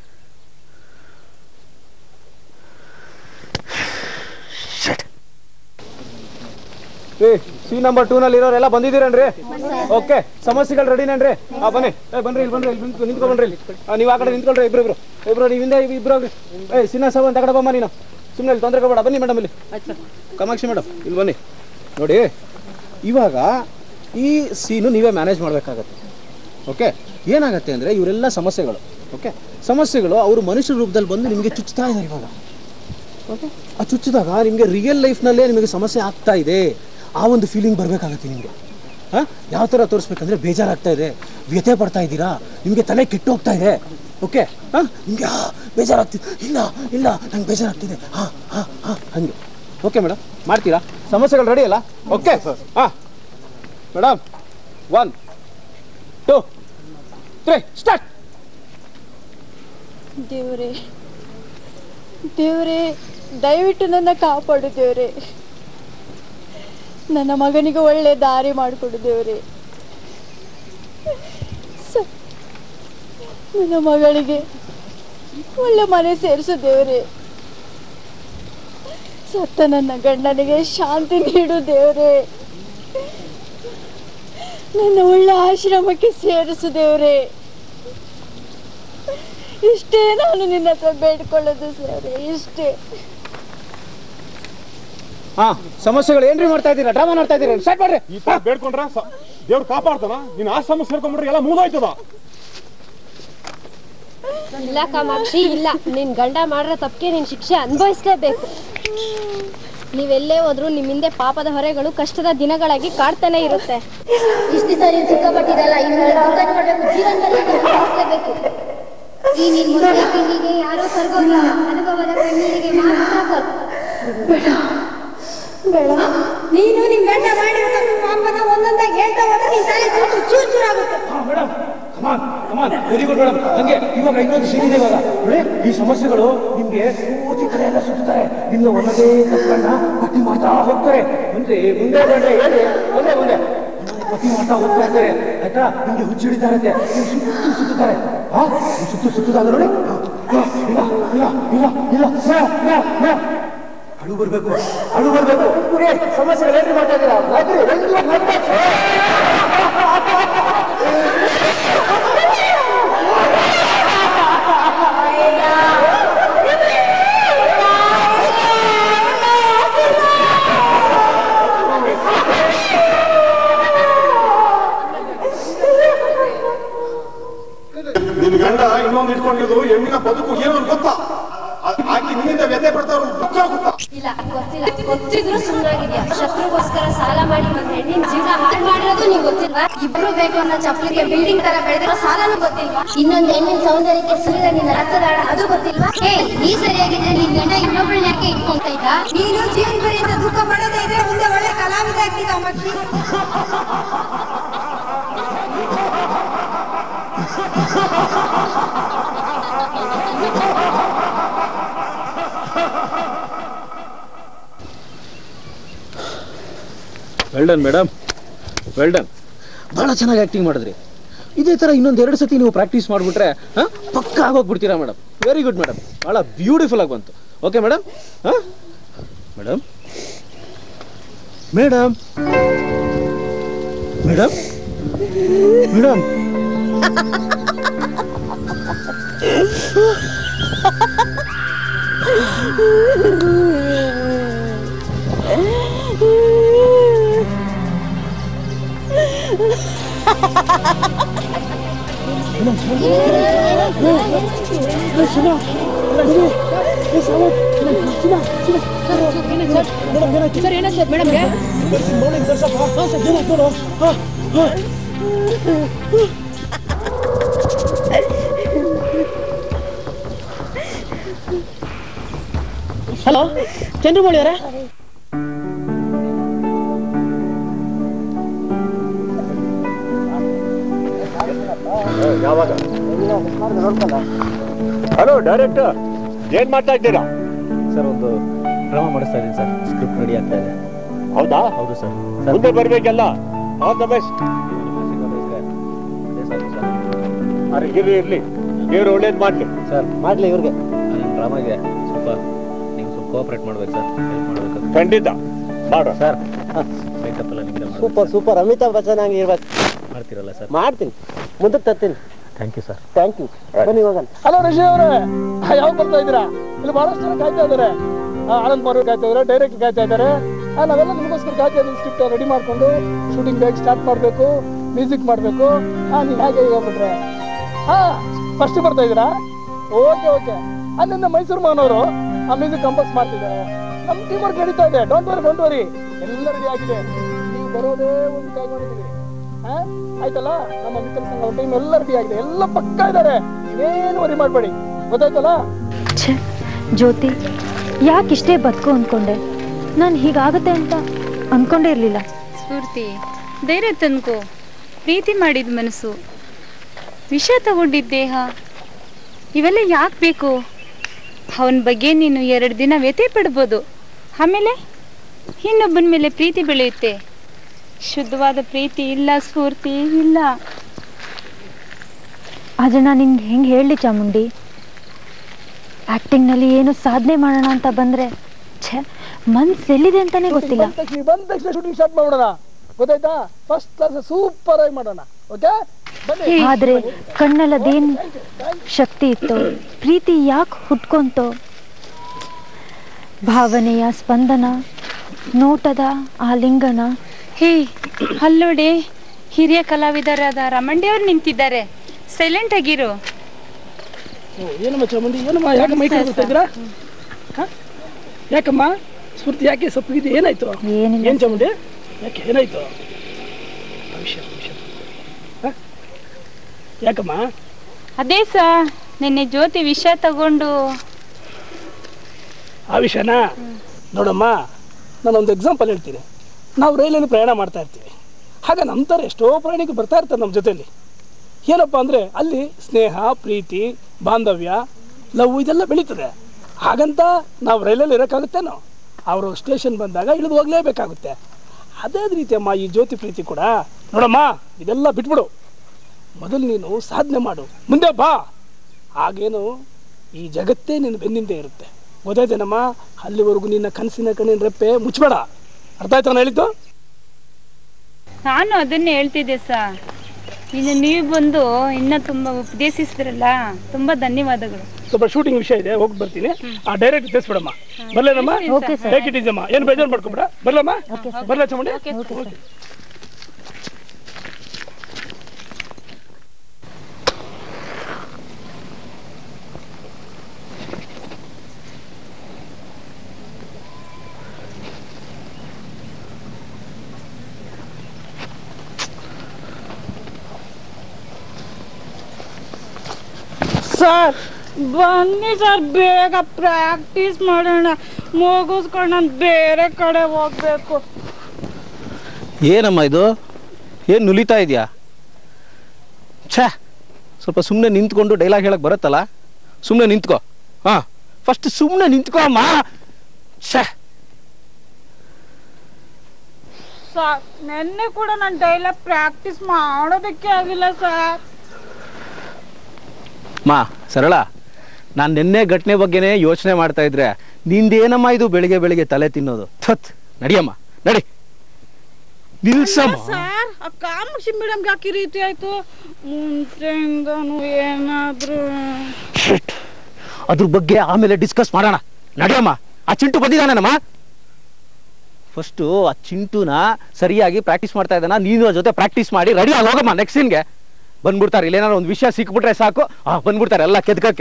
ಏ ಸಿ ನಂಬರ್ ಟೂ ನಲ್ಲಿ ಇರೋರೆಲ್ಲ ಬಂದಿದ್ದೀರೇನ್ರಿ ಓಕೆ ಸಮಸ್ಯೆಗಳು ರೆಡಿನೇನ್ರಿ ಹಾ ಬನ್ನಿ ಏ ಬನ್ರಿ ಇಲ್ಲಿ ಬನ್ರಿ ಇಲ್ಲಿ ನಿಂತ್ಕೊ- ನಿಂತ್ಕೊ ಬನ್ರಿ ಇಲ್ಲಿ ಆ, ನೀವು ಆ ಕಡೆ ನಿಂತ್ಕೊಳ್ರಿ ಇಬ್ರು ಇಬ್ರು ಇಬ್ರು ನೀವು ಹಿಂದೆ ಇಬ್ರು ಹೋಗ್ರಿ ಏ ಸಿನ್ನ ಸಾವು ಅಂತ ಕಡೆ ಬಮ್ಮ ನೀನು ಸುಮ್ಮನೆ ಇಲ್ಲಿ ತೊಂದರೆ ಕೊಡಬೇಡ ಬನ್ನಿ ಮೇಡಮ್ ಇಲ್ಲಿ ಕಾಮಾಕ್ಷಿ ಮೇಡಮ್ ಇಲ್ಲಿ ಬನ್ನಿ ನೋಡಿ ಇವಾಗ ಈ ಸೀನು ನೀವೇ ಮ್ಯಾನೇಜ್ ಮಾಡಬೇಕಾಗತ್ತೆ ಓಕೆ ಏನಾಗತ್ತೆ ಅಂದರೆ ಇವರೆಲ್ಲ ಸಮಸ್ಯೆಗಳು ಓಕೆ ಸಮಸ್ಯೆಗಳು ಅವರು ಮನುಷ್ಯ ರೂಪದಲ್ಲಿ ಬಂದು ನಿಮಗೆ ಚುಚ್ತಾ ಇದ್ದಾರೆ ಇವಾಗ ಓಕೆ ಆ ಚುಚ್ಚಿದಾಗ ನಿಮಗೆ ರಿಯಲ್ ಲೈಫ್ನಲ್ಲೇ ನಿಮಗೆ ಸಮಸ್ಯೆ ಆಗ್ತಾ ಇದೆ ಆ ಒಂದು ಫೀಲಿಂಗ್ ಬರಬೇಕಾಗತ್ತೆ ನಿಮಗೆ ಹಾಂ ಯಾವ ಥರ ತೋರಿಸ್ಬೇಕಂದ್ರೆ ಬೇಜಾರಾಗ್ತಾ ಇದೆ ವ್ಯಥೆ ಪಡ್ತಾ ಇದ್ದೀರಾ ನಿಮಗೆ ತಲೆ ಕೆಟ್ಟು ಹೋಗ್ತಾ ಇದೆ ಓಕೆ ಹಾಂ ನಿಮಗೆ ಬೇಜಾರಾಗ್ತಿದೆ ಇಲ್ಲ ಇಲ್ಲ ನಂಗೆ ಬೇಜಾರಾಗ್ತಿದೆ ಹಾಂ ಹಾಂ ಹಾಂ ಹಾಗೆ ಓಕೆ ಮೇಡಮ್ ಮಾಡ್ತೀರಾ ಸಮಸ್ಯೆಗಳು ರೆಡಿ ಅಲ್ಲ ಓಕೆ ಹಾಂ madam one two three start ದೇವರೇ ದೇವರೇ ದಯವಿಟ್ಟು ನನ್ನ ಕಾಪಾಡು ದೇವರೇ ನನ್ನ ಮಗನಿಗೆ ಒಳ್ಳೆ ದಾರಿ ಮಾಡಿಕೊಡು ದೇವರೇ ಸ- ನನ್ನ ಮಗಳಿಗೆ ಒಳ್ಳೆ ಮನೆ ಸೇರಿಸು ದೇವರೇ ಸತ್ತ ನನ್ನ ಗಂಡನಿಗೆ ಶಾಂತಿ ನೀಡು ದೇವರೇ ನನ್ನ ಒಳ್ಳೆ ಆಶ್ರಮಕ್ಕೆ ಸೇರಿಸು ದೇವರೇ ಇಷ್ಟೇ ನಾನು ನಿನ್ನ ಹತ್ರ ಬೇಡ್ಕೊಳ್ಳೋದು ಸರ್ ಇಷ್ಟೇ ಹಾ ಸಮಸ್ಯೆಗಳು ಏನ್ರಿ ಮಾಡ್ತಾ ಇದ್ದೀರಾ ಡ್ರಾಮಾ ಮಾಡ್ತಾ ಇದ್ದೀರಾ ಸ್ಟಾರ್ಟ್ ಮಾಡ್ರಿ ಈ ತರ ಬೇಡ್ಕೊಂಡ್ರ ದೇವ್ರು ಕಾಪಾಡ್ತಾನ ನೀನ್ ಆ ಸಮಸ್ಯೆ ಸೇರ್ಕೊಂಡ್ಬಿಟ್ರೆ ಎಲ್ಲ ಮುಗ್ದೋಯ್ತದ ಇಲ್ಲ ಕಾಮಾಕ್ಷಿ ಇಲ್ಲ ನಿನ್ ಗಂಡ ಮಾಡಿರೋ ತಪ್ಪಿಗೆ ನೀನ್ ಶಿಕ್ಷೆ ಅನುಭವಿಸ್ಲೇಬೇಕು ನೀವೆಲ್ಲೇ ಹೋದ್ರು ನಿಮ್ ಹಿಂದೆ ಪಾಪದ ಹೊರೆಗಳು ಕಷ್ಟದ ದಿನಗಳಾಗಿ ಕಾಡ್ತಾನೆ ಇರುತ್ತೆ ಇಷ್ಟು ದಿವಸ ನೀನ್ ಸಿಕ್ಕಾಪಟ್ಟಿದಲ್ಲ ಇನ್ನು ದುಃಖ ನೋಡ್ಬೇಕು ಜೀವನದಲ್ಲಿ ಅನುಭವಿಸ್ಲೇಬೇಕು ಈ ನಿನ್ ಮುಂದೆ ಕಣ್ಣಿಗೆ ಯಾರೋ ಸ್ವರ್ಗವಿಲ್ಲ ಅನುಭವದ ಕಣ್ಣೀರಿಗೆ ಮಾತ್ರ ಸ್ವರ್ಗ. ಬೇಡ ನೀನು ನಿಮ್ ಗಂಡ ಮಾಡಿರೋ ತಪ್ಪು ಪಾಪನ ಒಂದೊಂದಾಗಿ ಹೇಳ್ತಾ ಹೋದ್ರೆ ನಿನ್ ತಲೆ ಸುಟ್ಟು ಚೂರ್ ಚೂರಾಗುತ್ತೆ come on come on very good madam ಹಂಗೆ ಇವಾಗ ಇನ್ನೊಂದು ಸೀನ್ ಇದೆ ಇವಾಗ ನೋಡಿ ಈ ಸಮಸ್ಯೆಗಳು ನಿಮ್ಗೆ ಪೂರ್ತಿ ಕಡೆ ಎಲ್ಲ ಸುತ್ತಾರೆ ನಿಮ್ಗೆ ಒಂದೇ ತಪ್ಪನ್ನ ಪಟ್ಟಿ ಮಾಡ್ತಾ ಹೋಗ್ತಾರೆ ಮುಂದೆ ಮುಂದೆ ಬಂದ್ರೆ ಹೇಳಿ ಮುಂದೆ ಮುಂದೆ ಪಟ್ಟಿ ಮಾಡ್ತಾ ಹೋಗ್ತಾ ಇರ್ತಾರೆ ಆಯ್ತಾ ನಿಮ್ಗೆ ಹುಚ್ಚಿಡಿತಾ ಇರುತ್ತೆ ನಿಮ್ಗೆ ಸುತ್ತು ಸುತ್ತುತ್ತಾರೆ ಹಾ ಸುತ್ತು ಸುತ್ತುದಾಗ ನೋಡಿ ಹಾ, ಇಲ್ಲ ಇಲ್ಲ ಇಲ್ಲ ಇಲ್ಲ ಬೇಡ, ಬೇಡ, ಬೇಡ. ಅಳು ಬರ್ಬೇಕು ಅಳು ಬರ್ಬೇಕು ಏ, ಸಮಸ್ಯೆಗಳು ಏನ್ರಿ ಮಾಡ್ತಾ ಇದ್ದೀರಾ ನಗ್ರಿ, ನಗ್ರಿ, ನಗ್ರಿ. ನಿನ್ ಗಂಡ ಇನ್ನೊಂದು ಇಟ್ಕೊಂಡಿದ್ದು ಹೆಣ್ಣಿನ ಬದುಕು ಏನು ಅಂತ ಗೊತ್ತಾ ಆ- ಆಕಿ ನಿನ್ನಿಂದ ವ್ಯಥೆ ಪಡ್ತಾವ್ರು ದುಃಖ ಗೊತ್ತಾ ಇಲ್ಲ ಗೊತ್ತಿಲ್ಲ ಗೊತ್ತಿದ್ರು ಸುಮ್ಮನಾಗಿದ್ಯಾ ಶತ್ರುಗೋಸ್ಕರ ಸಾಲ ಮಾಡಿ ಒಂದ್ ಹೆಣ್ಣಿನ ಜೀವನ ಹಾಳು ಮಾಡಿರೋದು ನಿಂಗೆ ಗೊತ್ತಿಲ್ವಾ ಇಬ್ರು ಬೇಕು ಅನ್ನೋ ಚಪ್ಪಲಿಗೆ ಬಿಲ್ಡಿಂಗ್ ತರ ಬೆಳೆದಿರೋ ಸಾಲನೂ ಗೊತ್ತಿಲ್ವಾ ಇನ್ನೊಂದ್ ಹೆಣ್ಣಿನ ಸೌಂದರ್ಯಕ್ಕೆ ಸುರಿದ ನಿನ್ನ ರಕ್ತದಾಳ ಅದು ಗೊತ್ತಿಲ್ವಾ ಹೇ ನೀ ಸರಿಯಾಗಿದ್ರೆ ನಿನ್ ಗಂಡ ಇನ್ನೊಬ್ಬಳನ್ನ ಯಾಕೆ ಇಟ್ಕೊಂತ ಇದ್ದ ನೀನು ಜೀವನ ಪರ್ಯಂತ ದುಃಖ ಪಡೋದೇ ಇದ್ರೆ ಮುಂದೆ ಒಳ್ಳೆ ಕಲಾವಿದ ಆಗ್ತಿದ್ದ ಮಕ್ಕಿ well done madam well done ಭಾಳ ಚೆನ್ನಾಗಿ ಆ್ಯಕ್ಟಿಂಗ್ ಮಾಡಿದ್ರಿ ಇದೇ ಥರ ಇನ್ನೊಂದು ಎರಡು ಸತಿ ನೀವು ಪ್ರಾಕ್ಟೀಸ್ ಮಾಡಿಬಿಟ್ರೆ ಹಾಂ ಪಕ್ಕ ಆಗೋಗ್ಬಿಡ್ತೀರಾ ಮೇಡಮ್ ವೆರಿ ಗುಡ್ ಮೇಡಮ್ ಭಾಳ ಬ್ಯೂಟಿಫುಲ್ ಆಗಿ ಬಂತು ಓಕೆ ಮೇಡಮ್ ಹಾಂ madam madam madam madam hello Chandramouli ಅವರೇ ಯಾವಾಗ ಹಲೋ ಡೈರೆಕ್ಟರ್ ಏನ್ ಮಾಡ್ತಾ ಇದ್ದೀರಾ ಸರ್ ಒಂದು ಡ್ರಾಮಾ ಮಾಡಿಸ್ತಾ ಇದ್ದೀನಿ ಸರ್ ಸ್ಕ್ರಿಪ್ಟ್ ರೆಡಿ ಆಗ್ತಾ ಇದೆ ಹೌದಾ ಹೌದು ಸರ್ ಮುಂದೆ ಬರ್ಬೇಕಲ್ಲ ಆಲ್ ದ ಬೆಸ್ಟ್ ಅರೆ ಇರ್ಲಿ ಇರ್ಲಿ ದೇವ್ರು ಒಳ್ಳೇದ್ ಮಾಡ್ಲಿ ಸರ್ ಮಾಡಲಿ ಇವ್ರಿಗೆ ನನ್ನ ಡ್ರಾಮಾಗೆ ಸ್ವಲ್ಪ ನೀವು ಸ್ವಲ್ಪ ಕೋಆಪರೇಟ್ ಮಾಡ್ಬೇಕು ಸರ್ ಹೆಲ್ಪ್ ಮಾಡಬೇಕು ಖಂಡಿತ ಮಾಡು ಸರ್ ಮೇಕಪ್ ಎಲ್ಲ ನಿಮಗೆ ಸೂಪರ್ ಸೂಪರ್ ಅಮಿತಾಬ್ ಬಚ್ಚನ್ ಹಂಗೆ ಇರ್ಬೇಕು ಮಾಡ್ತೀರಲ್ಲ ಸರ್ ಮಾಡ್ತೀನಿ ಮುಂದಕ್ಕೆ ತರ್ತೀನಿ thank you sir thank you ಬನ್ನಿ ಹೋಗೋಣ ಹಲೋ ರಿಷಿ ಅವರೇ ಯಾವಾಗ ಬರ್ತಾ ಇದ್ದೀರಾ ಇಲ್ಲಿ ಬಹಳಷ್ಟು ಜನ ಕಾಯ್ತಾ ಇದ್ದಾರೆ ಆ, ಆನಂದ್ ಮಾರು ಕಾಯ್ತಾ ಇದ್ದಾರೆ ಡೈರೆಕ್ಟ್ ಕಾಯ್ತಾ ಇದ್ದಾರೆ ಆ, ನಾವೆಲ್ಲ ನಿಮಗೋಸ್ಕರ ಕಾಯ್ತಾ ಇದ್ದೀವಿ ಸ್ಕ್ರಿಪ್ಟ್ ರೆಡಿ ಮಾಡ್ಕೊಂಡು ಶೂಟಿಂಗ್ ಬೇಗ ಸ್ಟಾರ್ಟ್ ಮಾಡಬೇಕು ಮ್ಯೂಸಿಕ್ ಮಾಡಬೇಕು ಹಾ ನೀವು ಹಾಗೆ ಈಗ ಹೋಗ್ಬಿಟ್ರೆ ಹಾ ಫಸ್ಟ್ ಬರ್ತಾ ಇದ್ದೀರಾ ಓಕೆ ಓಕೆ ಅಲ್ಲಿಂದ ಮೈಸೂರು ಮಾನವರು ಆ ಮ್ಯೂಸಿಕ್ ಕಂಪೋಸ್ ಮಾಡ್ತಿದ್ದಾರೆ ನಮ್ಮ ಟೀಮ್ ವರ್ಕ್ ನಡೀತಾ ಇದೆ ಡೋಂಟ್ ವರಿ ಡೋಂಟ್ ವರಿ ಎಲ್ಲ ರೆಡಿ ಆಗಿದೆ ನೀವು ಬರೋದೇ ಒಂದು ಕಾಯ್ಕೊಂಡಿದ್ದೀವಿ ಆ? ಆಯ್ತಲ್ಲ ನಮ್ಮ ಮಿತ್ರ ಸಂಘ ಟೀಮ್ ಎಲ್ಲ ರೆಡಿ ಆಗಿದೆ ಎಲ್ಲ ಪಕ್ಕ ಇದ್ದಾರೆ ನೀವೇನು ವರಿ ಮಾಡಬೇಡಿ ಗೊತ್ತಾಯ್ತಲ್ಲ ಛೆ ಜ್ಯೋತಿ ಯಾಕಿಷ್ಟೇ ಬದುಕು ಅಂದ್ಕೊಂಡೆ ನಾನು ಹೀಗಾಗತ್ತೆ ಅಂತ ಅಂದ್ಕೊಂಡೇ ಇರಲಿಲ್ಲ ಸ್ಫೂರ್ತಿ ಧೈರ್ಯ ತಂದ್ಕೋ ಪ್ರೀತಿ ಮಾಡಿದ ಮನಸ್ಸು ವಿಷ ತಗೊಂಡಿದ್ದ ದೇಹ ಇವೆಲ್ಲ ಯಾಕೆ ಬೇಕು ಅವನ ಬಗ್ಗೆ ನೀನು ಎರಡು ದಿನ ವ್ಯಥೆ ಪಡ್ಬೋದು ಆಮೇಲೆ ಇನ್ನೊಬ್ಬನ ಮೇಲೆ ಪ್ರೀತಿ ಬೆಳೆಯುತ್ತೆ ಶುದ್ಧವಾದ ಪ್ರೀತಿ ಇಲ್ಲ ಸ್ಫೂರ್ತಿ ಇಲ್ಲ ಆದರೆ ನಾನು ನಿನ್ಗೆ ಹೆಂಗೆ ಹೇಳಲಿ ಚಾಮುಂಡಿ ಆ್ಯಕ್ಟಿಂಗ್ನಲ್ಲಿ ಏನು ಸಾಧನೆ ಮಾಡೋಣ ಅಂತ ಬಂದರೆ ಛೇ ಮನ್ಸು ಎಲ್ಲಿದೆ ಅಂತಾನೆ ಗೊತ್ತಿಲ್ಲ ಬಂದ ತಕ್ಷಣ ಬಂದ ತಕ್ಷಣ ಶೂಟಿಂಗ್ ಸ್ಟಾರ್ಟ್ ಮಾಡೋಣ ಗೊತ್ತಾಯ್ತಾ ಫಸ್ಟ್ ಕ್ಲಾಸ್ ಸೂಪರ್ ಆಗಿ ಮಾಡೋಣ ಓಕೆ ಬನ್ನಿ ಆದರೆ ಕಣ್ಣಲ್ಲದೇನು ಶಕ್ತಿ ಇತ್ತು ಪ್ರೀತಿ ಯಾಕೆ ಹುಟ್ಕೊಂತೋ ಭಾವನೆಯ ಸ್ಪಂದನ ನೋಟದ ಆಲಿಂಗನ ಹೇ ಅಲ್ಲೋಡೆ ಹಿರಿಯ ಕಲಾವಿದರಾದ ರಮಂಡಿ ಅವ್ರು ನಿಂತಿದ್ದಾರೆ ಸೈಲೆಂಟ್ ಆಗಿರು ಏನಮ್ಮ ಚಾಮುಂಡಿ ಏನಮ್ಮ ಯಾಕೆ ಮೈ ಕೈ ಬರ್ತಾ ಇದ್ದೀರಾ ಹ? ಯಾಕಮ್ಮ ಸ್ಫೂರ್ತಿ ಯಾಕೆ ಸಪ್ಪಗಿದೆ ಏನಾಯ್ತು ಏನಿಲ್ಲ ಏನ್ ಚಾಮುಂಡಿ ಯಾಕೆ ಏನಾಯ್ತು ಭವಿಷ್ಯ ಭವಿಷ್ಯ ಹ? ಯಾಕಮ್ಮ ಅದೇ ಸ ನಿನ್ನೆ ಜ್ಯೋತಿ ವಿಷ ತಗೊಂಡು ಆ ವಿಷಯನ ನೋಡಮ್ಮ ನಾನೊಂದು ಎಕ್ಸಾಂಪಲ್ ಹೇಳ್ತೀನಿ ನಾವು ರೈಲಲ್ಲಿ ಪ್ರಯಾಣ ಮಾಡ್ತಾ ಇರ್ತೀವಿ ಆಗ ನಮ್ಮ ಥರ ಎಷ್ಟೋ ಪ್ರಯಾಣಿಕರು ಬರ್ತಾ ಇರ್ತಾರೆ ನಮ್ಮ ಜೊತೆಲಿ ಏನಪ್ಪ ಅಂದರೆ ಅಲ್ಲಿ ಸ್ನೇಹ ಪ್ರೀತಿ ಬಾಂಧವ್ಯ ಲವ್ ಇದೆಲ್ಲ ಬೆಳೀತದೆ ಹಾಗಂತ ನಾವು ರೈಲಲ್ಲಿ ಇರೋಕ್ಕಾಗುತ್ತೇನೋ ಅವರು ಸ್ಟೇಷನ್ ಬಂದಾಗ ಇಳಿದು ಹೋಗಲೇಬೇಕಾಗುತ್ತೆ ಅದೇ ರೀತಿ ಅಮ್ಮ ಈ ಜ್ಯೋತಿ ಪ್ರೀತಿ ಕೂಡ ನೋಡಮ್ಮ ಇದೆಲ್ಲ ಬಿಟ್ಬಿಡು ಮೊದಲು ನೀನು ಸಾಧನೆ ಮಾಡು ಮುಂದೆ ಬಾ ಆಗೇನು ಈ ಜಗತ್ತೇ ನಿನ್ನ ಬೆನ್ನಿಂದೆ ಇರುತ್ತೆ ಗೊತ್ತಾಯ್ತೇನಮ್ಮ ಅಲ್ಲಿವರೆಗೂ ನಿನ್ನ ಕನಸಿನ ಕಣ್ಣಿನ ರೆಪ್ಪೆ ಮುಚ್ಚಬೇಡ ಅರ್ಥ ಆಯ್ತಾ ನಾನು ಹೇಳಿದ್ದು ನಾನು ಅದನ್ನೇ ಹೇಳ್ತಿದ್ದೆ ಸರ್ ಇನ್ನು ನೀವು ಬಂದು ಇನ್ನ ತುಂಬಾ ಉಪದೇಶಿಸಿದ್ರಲ್ಲ ತುಂಬಾ ಧನ್ಯವಾದಗಳು ಸ್ವಲ್ಪ ಶೂಟಿಂಗ್ ವಿಷಯ ಇದೆ ಹೋಗಿ ಬರ್ತೀನಿ ಆ ಡೈರೆಕ್ಟ್ ತಿಳಿಸ್ಬಿಡಮ್ಮ ಬರ್ಲೇನಮ್ಮ Okay, sir. Take it is ಅಮ್ಮ ಏನು ಬೇಜಾರು ಮಾಡ್ಕೊಬೇಡ ಬರ್ಲಮ್ಮ ಬರ್ಲಾ ಚಾಮುಂಡಿ Okay. ಸರ್ ಬನ್ನಿ ಸರ್ ಬೇಗ ಪ್ರಾಕ್ಟೀಸ್ ಮಾಡೋಣ ಮುಗಿಸ್ಕೊಂಡು ನಾನು ಬೇರೆ ಕಡೆ ಹೋಗ್ಬೇಕು ಏನಮ್ಮ ಇದು ಏನು ನುಲಿತಾ ಇದೆಯಾ ಛೇ ಸ್ವಲ್ಪ ಸುಮ್ಮನೆ ನಿಂತ್ಕೊಂಡು ಡೈಲಾಗ್ ಹೇಳಕ್ ಬರುತ್ತಲ್ಲ ಸುಮ್ಮನೆ ನಿಂತ್ಕೋ ಹಾಂ ಫಸ್ಟ್ ಸುಮ್ಮನೆ ನಿಂತ್ಕೋ ಅಮ್ಮ ಛೇ ಸರ್ ನಿನ್ನೆ ಕೂಡ ನಾನು ಡೈಲಾಗ್ ಪ್ರಾಕ್ಟೀಸ್ ಮಾಡೋದಕ್ಕೆ ಆಗಿಲ್ಲ ಸರ್ ಮಾ ಸರಳ ನಾನು ನಿನ್ನೆ ಘಟನೆ ಬಗ್ಗೆನೇ ಯೋಚನೆ ಮಾಡ್ತಾ ಇದ್ರೆ ನಿಂದೇನಮ್ಮ ಇದು ಬೆಳಿಗ್ಗೆ ಬೆಳಿಗ್ಗೆ ತಲೆ ತಿನ್ನೋದು ಥತ್ ನಡಿಯಮ್ಮ ನಡಿ ನಿಲ್ಸಮ್ಮ ಸರ್ ಆ ಕಾಮಾಕ್ಷಿ ಮೇಡಮ್ಗೆ ಯಾಕೆ ಈ ರೀತಿ ಆಯ್ತು ಮುಂಚೆಯಿಂದನು ಏನಾದ್ರೂ Shit. ಅದ್ರ ಬಗ್ಗೆ ಆಮೇಲೆ ಡಿಸ್ಕಸ್ ಮಾಡೋಣ ನಡಿಯಮ್ಮ ಆ ಚಿಂಟು ಬಂದಿದ್ದಾನಮ್ಮ ಫಸ್ಟು ಆ ಚಿಂಟುನ ಸರಿಯಾಗಿ ಪ್ರಾಕ್ಟೀಸ್ ಮಾಡ್ತಾ ಇದ್ದಾನ ನೀನು ಅದ್ರ ಜೊತೆ ಪ್ರಾಕ್ಟೀಸ್ ಮಾಡಿ ರೆಡಿ ಆಗಿ ಹೋಗಮ್ಮ ನೆಕ್ಸ್ಟ್ ಸೀನ್ಗೆ ಬಂದ್ಬಿಡ್ತಾರೆ ಇಲ್ಲೇನಾದ್ರು ಒಂದು ವಿಷಯ ಸಿಕ್ಬಿಟ್ರೆ ಸಾಕು ಆ ಬಂದ್ಬಿಡ್ತಾರೆ ಎಲ್ಲ ಕೆದ್ಕಕ್ಕೆ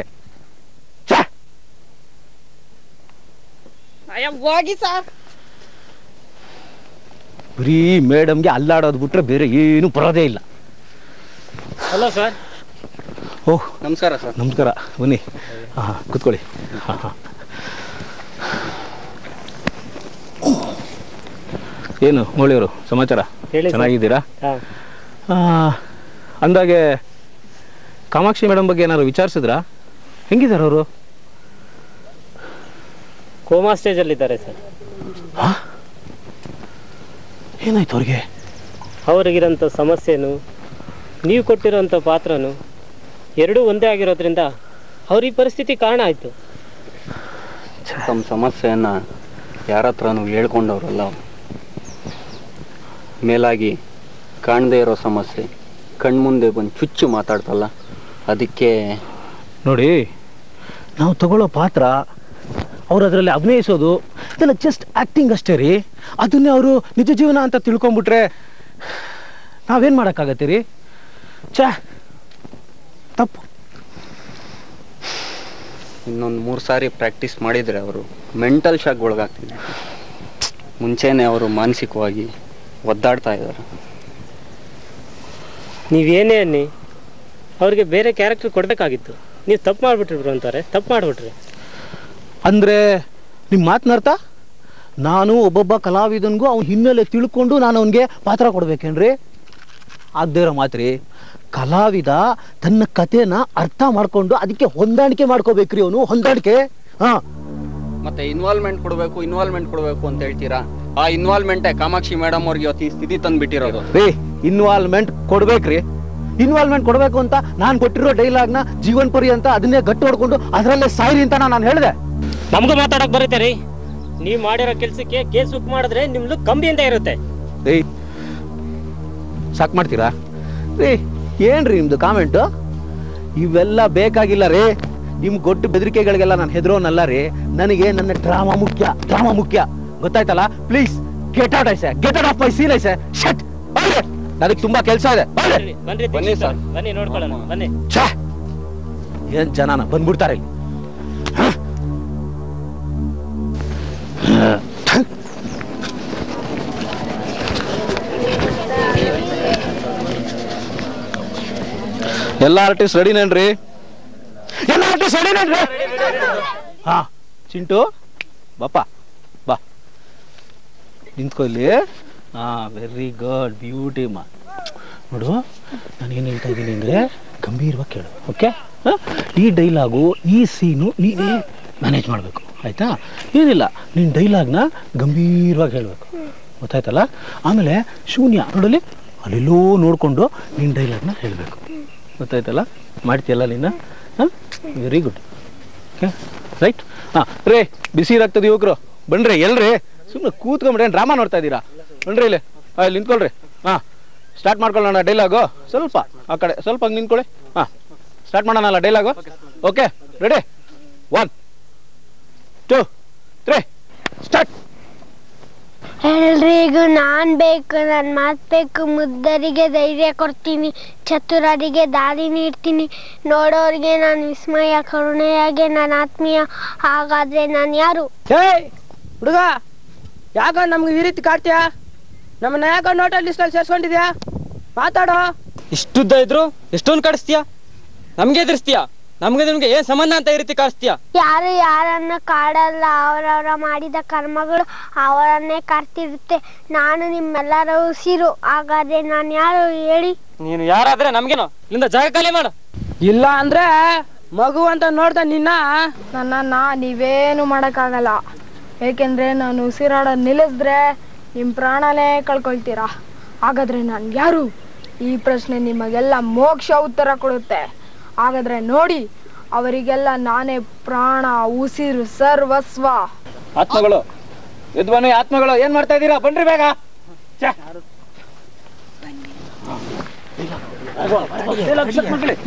ಅಯ್ಯ ಹೋಗಿ ಸರ್ ಬರೀ ಮೇಡಮ್ಗೆ ಅಲ್ಲಾಡೋದು ಬಿಟ್ರೆ ಬೇರೆ ಏನು ಬರೋದೇ ಇಲ್ಲ ಹಲೋ ಸರ್ ಓಹ್ ನಮಸ್ಕಾರ ಸರ್ ನಮಸ್ಕಾರ ಬನ್ನಿ ಹಾಂ ಕೂತ್ಕೊಳ್ಳಿ ಹಾಂ ಹಾಂ ಏನು ಮೌಳಿಯವರು ಸಮಾಚಾರ ಹೇಳಿ ಸರ್. ಚೆನ್ನಾಗಿದ್ದೀರಾ ಹಾ. ಆ, ಅಂದಾಗೆ ಕಾಮಾಕ್ಷಿ ಮೇಡಮ್ ಬಗ್ಗೆ ಏನಾದ್ರು ವಿಚಾರಿಸಿದ್ರಾ ಹೆಂಗಿದ್ದಾರೆ ಅವರು ಕೋಮಾ ಸ್ಟೇಜಲ್ಲಿ ಇದ್ದಾರೆ ಸರ್ ಏನಾಯ್ತು ಅವ್ರಿಗೆ ಅವ್ರಿಗಿರೋಂಥ ಸಮಸ್ಯೆನು ನೀವು ಕೊಟ್ಟಿರೋಂಥ ಪಾತ್ರನು ಎರಡೂ ಒಂದೇ ಆಗಿರೋದ್ರಿಂದ ಅವ್ರ ಈ ಪರಿಸ್ಥಿತಿ ಕಾರಣ ಆಯಿತು ತಮ್ಮ ಸಮಸ್ಯೆಯನ್ನು ಯಾರ ಹತ್ರನೂ ಹೇಳ್ಕೊಂಡವ್ರಲ್ಲ ಅವ್ರು. ಮೇಲಾಗಿ ಕಾಣದೇ ಇರೋ ಸಮಸ್ಯೆ ಕಣ್ಮುಂದೆ ಬಂದು ಚುಚ್ಚು ಮಾತಾಡ್ತಲ್ಲ ಅದಕ್ಕೆ ನೋಡಿ ನಾವು ತಗೊಳ್ಳೋ ಪಾತ್ರ ಅವ್ರು ಅದರಲ್ಲಿ ಅಭಿನಯಿಸೋದು ಇದೆಲ್ಲ ಜಸ್ಟ್ ಆ್ಯಕ್ಟಿಂಗ್ ಅಷ್ಟೇ ರೀ ಅದನ್ನೇ ಅವರು ನಿಜ ಜೀವನ ಅಂತ ತಿಳ್ಕೊಂಬಿಟ್ರೆ ನಾವೇನು ಮಾಡೋಕ್ಕಾಗತ್ತೆ ರೀ ಛೇ ತಪ್ಪು ಇನ್ನೊಂದು ಮೂರು ಸಾರಿ ಪ್ರಾಕ್ಟೀಸ್ ಮಾಡಿದರೆ ಅವರು ಮೆಂಟಲ್ ಶಾಕ್ ಒಳಗಾಗ್ತಿದ್ದಾರೆ ಮುಂಚೆನೇ ಅವರು ಮಾನಸಿಕವಾಗಿ ಒದ್ದಾಡ್ತಾ ಇದ್ದಾರೆ ನೀವೇನೇ ಅನ್ನಿ ಅವ್ರಿಗೆ ಬೇರೆ ಕ್ಯಾರೆಕ್ಟರ್ ಕೊಡಬೇಕಾಗಿತ್ತು ನೀವು ತಪ್ಪು ಮಾಡಿಬಿಟ್ರಿ ಅಂತಾರೆ ತಪ್ಪು ಮಾಡಿಬಿಟ್ರಿ ಅಂದರೆ ನಿಮ್ಮ ಮಾತನರ್ಥ ನಾನು ಒಬ್ಬೊಬ್ಬ ಕಲಾವಿದನಿಗೂ ಅವ್ನ ಹಿನ್ನೆಲೆ ತಿಳ್ಕೊಂಡು ನಾನು ಅವನಿಗೆ ಪಾತ್ರ ಕೊಡ್ಬೇಕೇನ್ರಿ ಆಗದೇ ಇರೋ ಮಾತ್ರಿ ಕಲಾವಿದ ತನ್ನ ಕಥೆನ ಅರ್ಥ ಮಾಡ್ಕೊಂಡು ಅದಕ್ಕೆ ಹೊಂದಾಣಿಕೆ ಮಾಡ್ಕೋಬೇಕ್ರಿ ಅವನು ಹೊಂದಾಣಿಕೆ ಹಾಂ ಮತ್ತೆ ಇನ್ವಾಲ್ವ್ಮೆಂಟ್ ಕೊಡಬೇಕು ಇನ್ವಾಲ್ವ್ಮೆಂಟ್ ಕೊಡಬೇಕು ಅಂತ ಹೇಳ್ತೀರಾ ಆ ಇನ್ವಾಲ್ವ್ಮೆಂಟೇ ಕಾಮಾಕ್ಷಿ ಮೇಡಮ್ ಅವ್ರಿಗೆ ಇವತ್ತು ಈ ಸ್ಥಿತಿ ತಂದು ಬಿಟ್ಟಿರೋದು ರೀ ಇನ್ವಾಲ್ವ್ಮೆಂಟ್ ಕೊಡ್ಬೇಕ್ರಿ ಇನ್ವಾಲ್ವ್ಮೆಂಟ್ ಕೊಡಬೇಕು ಅಂತ ನಾನು ಕೊಟ್ಟಿರೋ ಡೈಲಾಗ್ನ ಜೀವನ್ ಪರಿ ಅಂತ ಅದನ್ನೇ ಗಟ್ಟಿ ಹೊಡ್ಕೊಂಡು ಅದರಲ್ಲೇ ಸಾಯಿರಿ ಅಂತ ನಾನು ಹೇಳಿದೆ ನಮಗೂ ಮಾತಾಡಕ್ ಬರುತ್ತೆ ರೀ ನೀವು ಮಾಡಿರೋ ಕೆಲಸಕ್ಕೆ ಕೇಸ್ ಬುಕ್ ಮಾಡಿದ್ರೆ ನಿಮ್ ಲುಕ್ ಕಂಬಿಯಿಂದ ಇರುತ್ತೆ ರೀ ಸಾಕ್ ಮಾಡ್ತೀರಾ ರೀ ಏನ್ರಿ ನಿಮ್ದು ಕಾಮೆಂಟು ಇವೆಲ್ಲ ಬೇಕಾಗಿಲ್ಲ ರೀ ನಿಮ್ ಗೊಟ್ಟು ಬೆದರಿಕೆಗಳಿಗೆಲ್ಲ ನಾನು ಹೆದರೋನಲ್ಲ ರೀ ನನಗೆ ನನ್ನ ಡ್ರಾಮಾ ಮುಖ್ಯ ಡ್ರಾಮಾ ಮುಖ್ಯ ಗೊತ್ತಾಯ್ತಲ್ಲ please get out I say get out of my scene I say shut ನನಗೆ ತುಂಬಾ ಕೆಲಸ ಇದೆ ಹೊರ್ಡ್ರಿ. ಬನ್ನಿ ಬನ್ನಿ ಸರ್ ಬನ್ನಿ ನೋಡ್ಕೊಳ್ಳೋಣ ಬನ್ನಿ ಛೇ ಏನ್ ಜನನ ಬಂದ್ಬಿಡ್ತಾರೆ ಇಲ್ಲಿ ಎಲ್ಲ ಆರ್ಟಿಸ್ಟ್ ರೆಡಿನೇನ್ರಿ ಎಲ್ಲ ಆರ್ಟಿಸ್ಟ್ ರೆಡಿನೇನ್ರಿ ಹಾ ಚಿಂಟು ಬಾಪ ಬಾ ನಿಂತ್ಕೊ ಇಲ್ಲಿ ಹಾ ವೆರಿ ಗುಡ್ ಬ್ಯೂಟಿ ಮಾ ನೋಡು ನಾನು ಏನು ಹೇಳ್ತಾ ಇದ್ದೀನಿ ಅಂದರೆ ಗಂಭೀರವಾಗಿ ಕೇಳು ಓಕೆ ಈ ಡೈಲಾಗು ಈ ಸೀನು ನೀನೇ ಮ್ಯಾನೇಜ್ ಮಾಡಬೇಕು ಆಯಿತಾ ಏನಿಲ್ಲ ನೀನು ಡೈಲಾಗ್ನ ಗಂಭೀರವಾಗಿ ಹೇಳಬೇಕು ಗೊತ್ತಾಯ್ತಲ್ಲ ಆಮೇಲೆ ಶೂನ್ಯ ನೋಡಲಿ ಅಲ್ಲೆಲ್ಲೋ ನೋಡಿಕೊಂಡು ನೀನು ಡೈಲಾಗ್ನ ಹೇಳಬೇಕು ಗೊತ್ತಾಯ್ತಲ್ಲ ಮಾಡ್ತೀಯಲ್ಲ ನೀನು ಹಾಂ ವೆರಿ ಗುಡ್ ಓಕೆ ರೈಟ್ ಹಾ ರೇ ಬಿಸಿ ರಕ್ತದ ಯುವಕರು ಬನ್ರಿ ಎಲ್ರಿ ಸುಮ್ಮನೆ ಕೂತ್ಕೊಂಬಿಡಿ ಏನು ಡ್ರಾಮಾ ನೋಡ್ತಾ ಇದ್ದೀರಾ ಬನ್ರಿ ಇಲ್ಲಿ ಹಾ ಇಲ್ಲಿ ನಿಂತ್ಕೊಳ್ರಿ ಹಾ ಸ್ಟಾರ್ಟ್ ಮಾಡ್ಕೊಳ್ಳೋಣ ಡೈಲಾಗು ಸ್ವಲ್ಪ ಆ ಕಡೆ ಸ್ವಲ್ಪ ಹಂಗೆ ನಿಂತ್ಕೊಳ್ಳಿ ಹಾ ಸ್ಟಾರ್ಟ್ ಮಾಡೋಣಲ್ಲ dialogue okay ready one two three start ಎಲ್ರಿಗೂ ನಾನ್ ಬೇಕು ನನ್ ಮಾತ್ ಬೇಕು ಮುದ್ದರಿಗೆ ಧೈರ್ಯ ಕೊಡ್ತೀನಿ ಚತುರರಿಗೆ ದಾರಿ ನೀಡ್ತೀನಿ ನೋಡೋರಿಗೆ ನಾನು ವಿಸ್ಮಯ ಕರುಣೆಯಾಗೆ ನನ್ನ ಆತ್ಮೀಯ ಹಾಗಾದ್ರೆ ನಾನು ಯಾರು ಏಯ್ ಹುಡುಗ ಯಾಕ ನಮ್ಗೆ ಈ ರೀತಿ ಕಾಡ್ತೀಯಾ ನಮ್ಮನ್ನ ಯಾಕ ನೋಟಲ್ ಲಿಸ್ಟಲ್ಲಿ ಸೇರ್ಸ್ಕೊಂಡಿದ್ಯಾ ಮಾತಾಡೋ ಇಷ್ಟುದ್ದ ಇದ್ರು ಎಷ್ಟೊಂದು ಕಾಡಿಸ್ತೀಯ ನಮ್ಗೆ ಎದುರಿಸ್ತೀಯ ನಮ್ಗೆ ನಿಮ್ಗೆ ಏನ್ ಸಂಬಂಧ ಅಂತ ಈ ರೀತಿ ಕಾಡಿಸ್ತೀಯ ಯಾರು ಯಾರನ್ನ ಕಾಡಲ್ಲ ಅವರವರ ಮಾಡಿದ ಕರ್ಮಗಳು ಅವರನ್ನೇ ಕಾಡ್ತಿರುತ್ತೆ ನಾನು ನಿಮ್ಮೆಲ್ಲರ ಉಸಿರು ಹಾಗಾದ್ರೆ ನಾನು ಯಾರು ಹೇಳಿ ನೀನು ಯಾರಾದ್ರೆ ನಮ್ಗೇನು ಇಲ್ಲಿಂದ ಜಾಗ ಖಾಲಿ ಮಾಡು ಇಲ್ಲ ಅಂದ್ರೆ ಮಗು ಅಂತ ನೋಡ್ದ ನಿನ್ನ ನನ್ನನ್ನ ನೀವೇನು ಮಾಡಕ್ಕಾಗಲ್ಲ ಏಕೆಂದ್ರೆ ನಾನು ಉಸಿರಾಡೋದ್ ನಿಲ್ಲಿಸಿದ್ರೆ ನಿಮ್ ಪ್ರಾಣನೇ ಕಳ್ಕೊಳ್ತೀರಾ ಹಾಗಾದ್ರೆ ನಾನು ಯಾರು ಈ ಪ್ರಶ್ನೆ ನಿಮಗೆಲ್ಲ ಮೋಕ್ಷ ಉತ್ತರ ಕೊಡುತ್ತೆ ಹಾಗಾದ್ರೆ ನೋಡಿ ಅವರಿಗೆಲ್ಲ ನಾನೇ ಪ್ರಾಣ ಉಸಿರು ಸರ್ವಸ್ವ ಆತ್ಮಗಳು ಎದ್ದು ಬನ್ನಿ ಆತ್ಮಗಳು ಏನ್ ಮಾಡ್ತಾ ಇದ್ದೀರಾ ಬನ್ರಿ ಬೇಗ ಛೆ. ಎಲ್ಲ ಅಭಿಷೇಕ್ ಮಾಡ್ಕೊಳ್ಳಿ.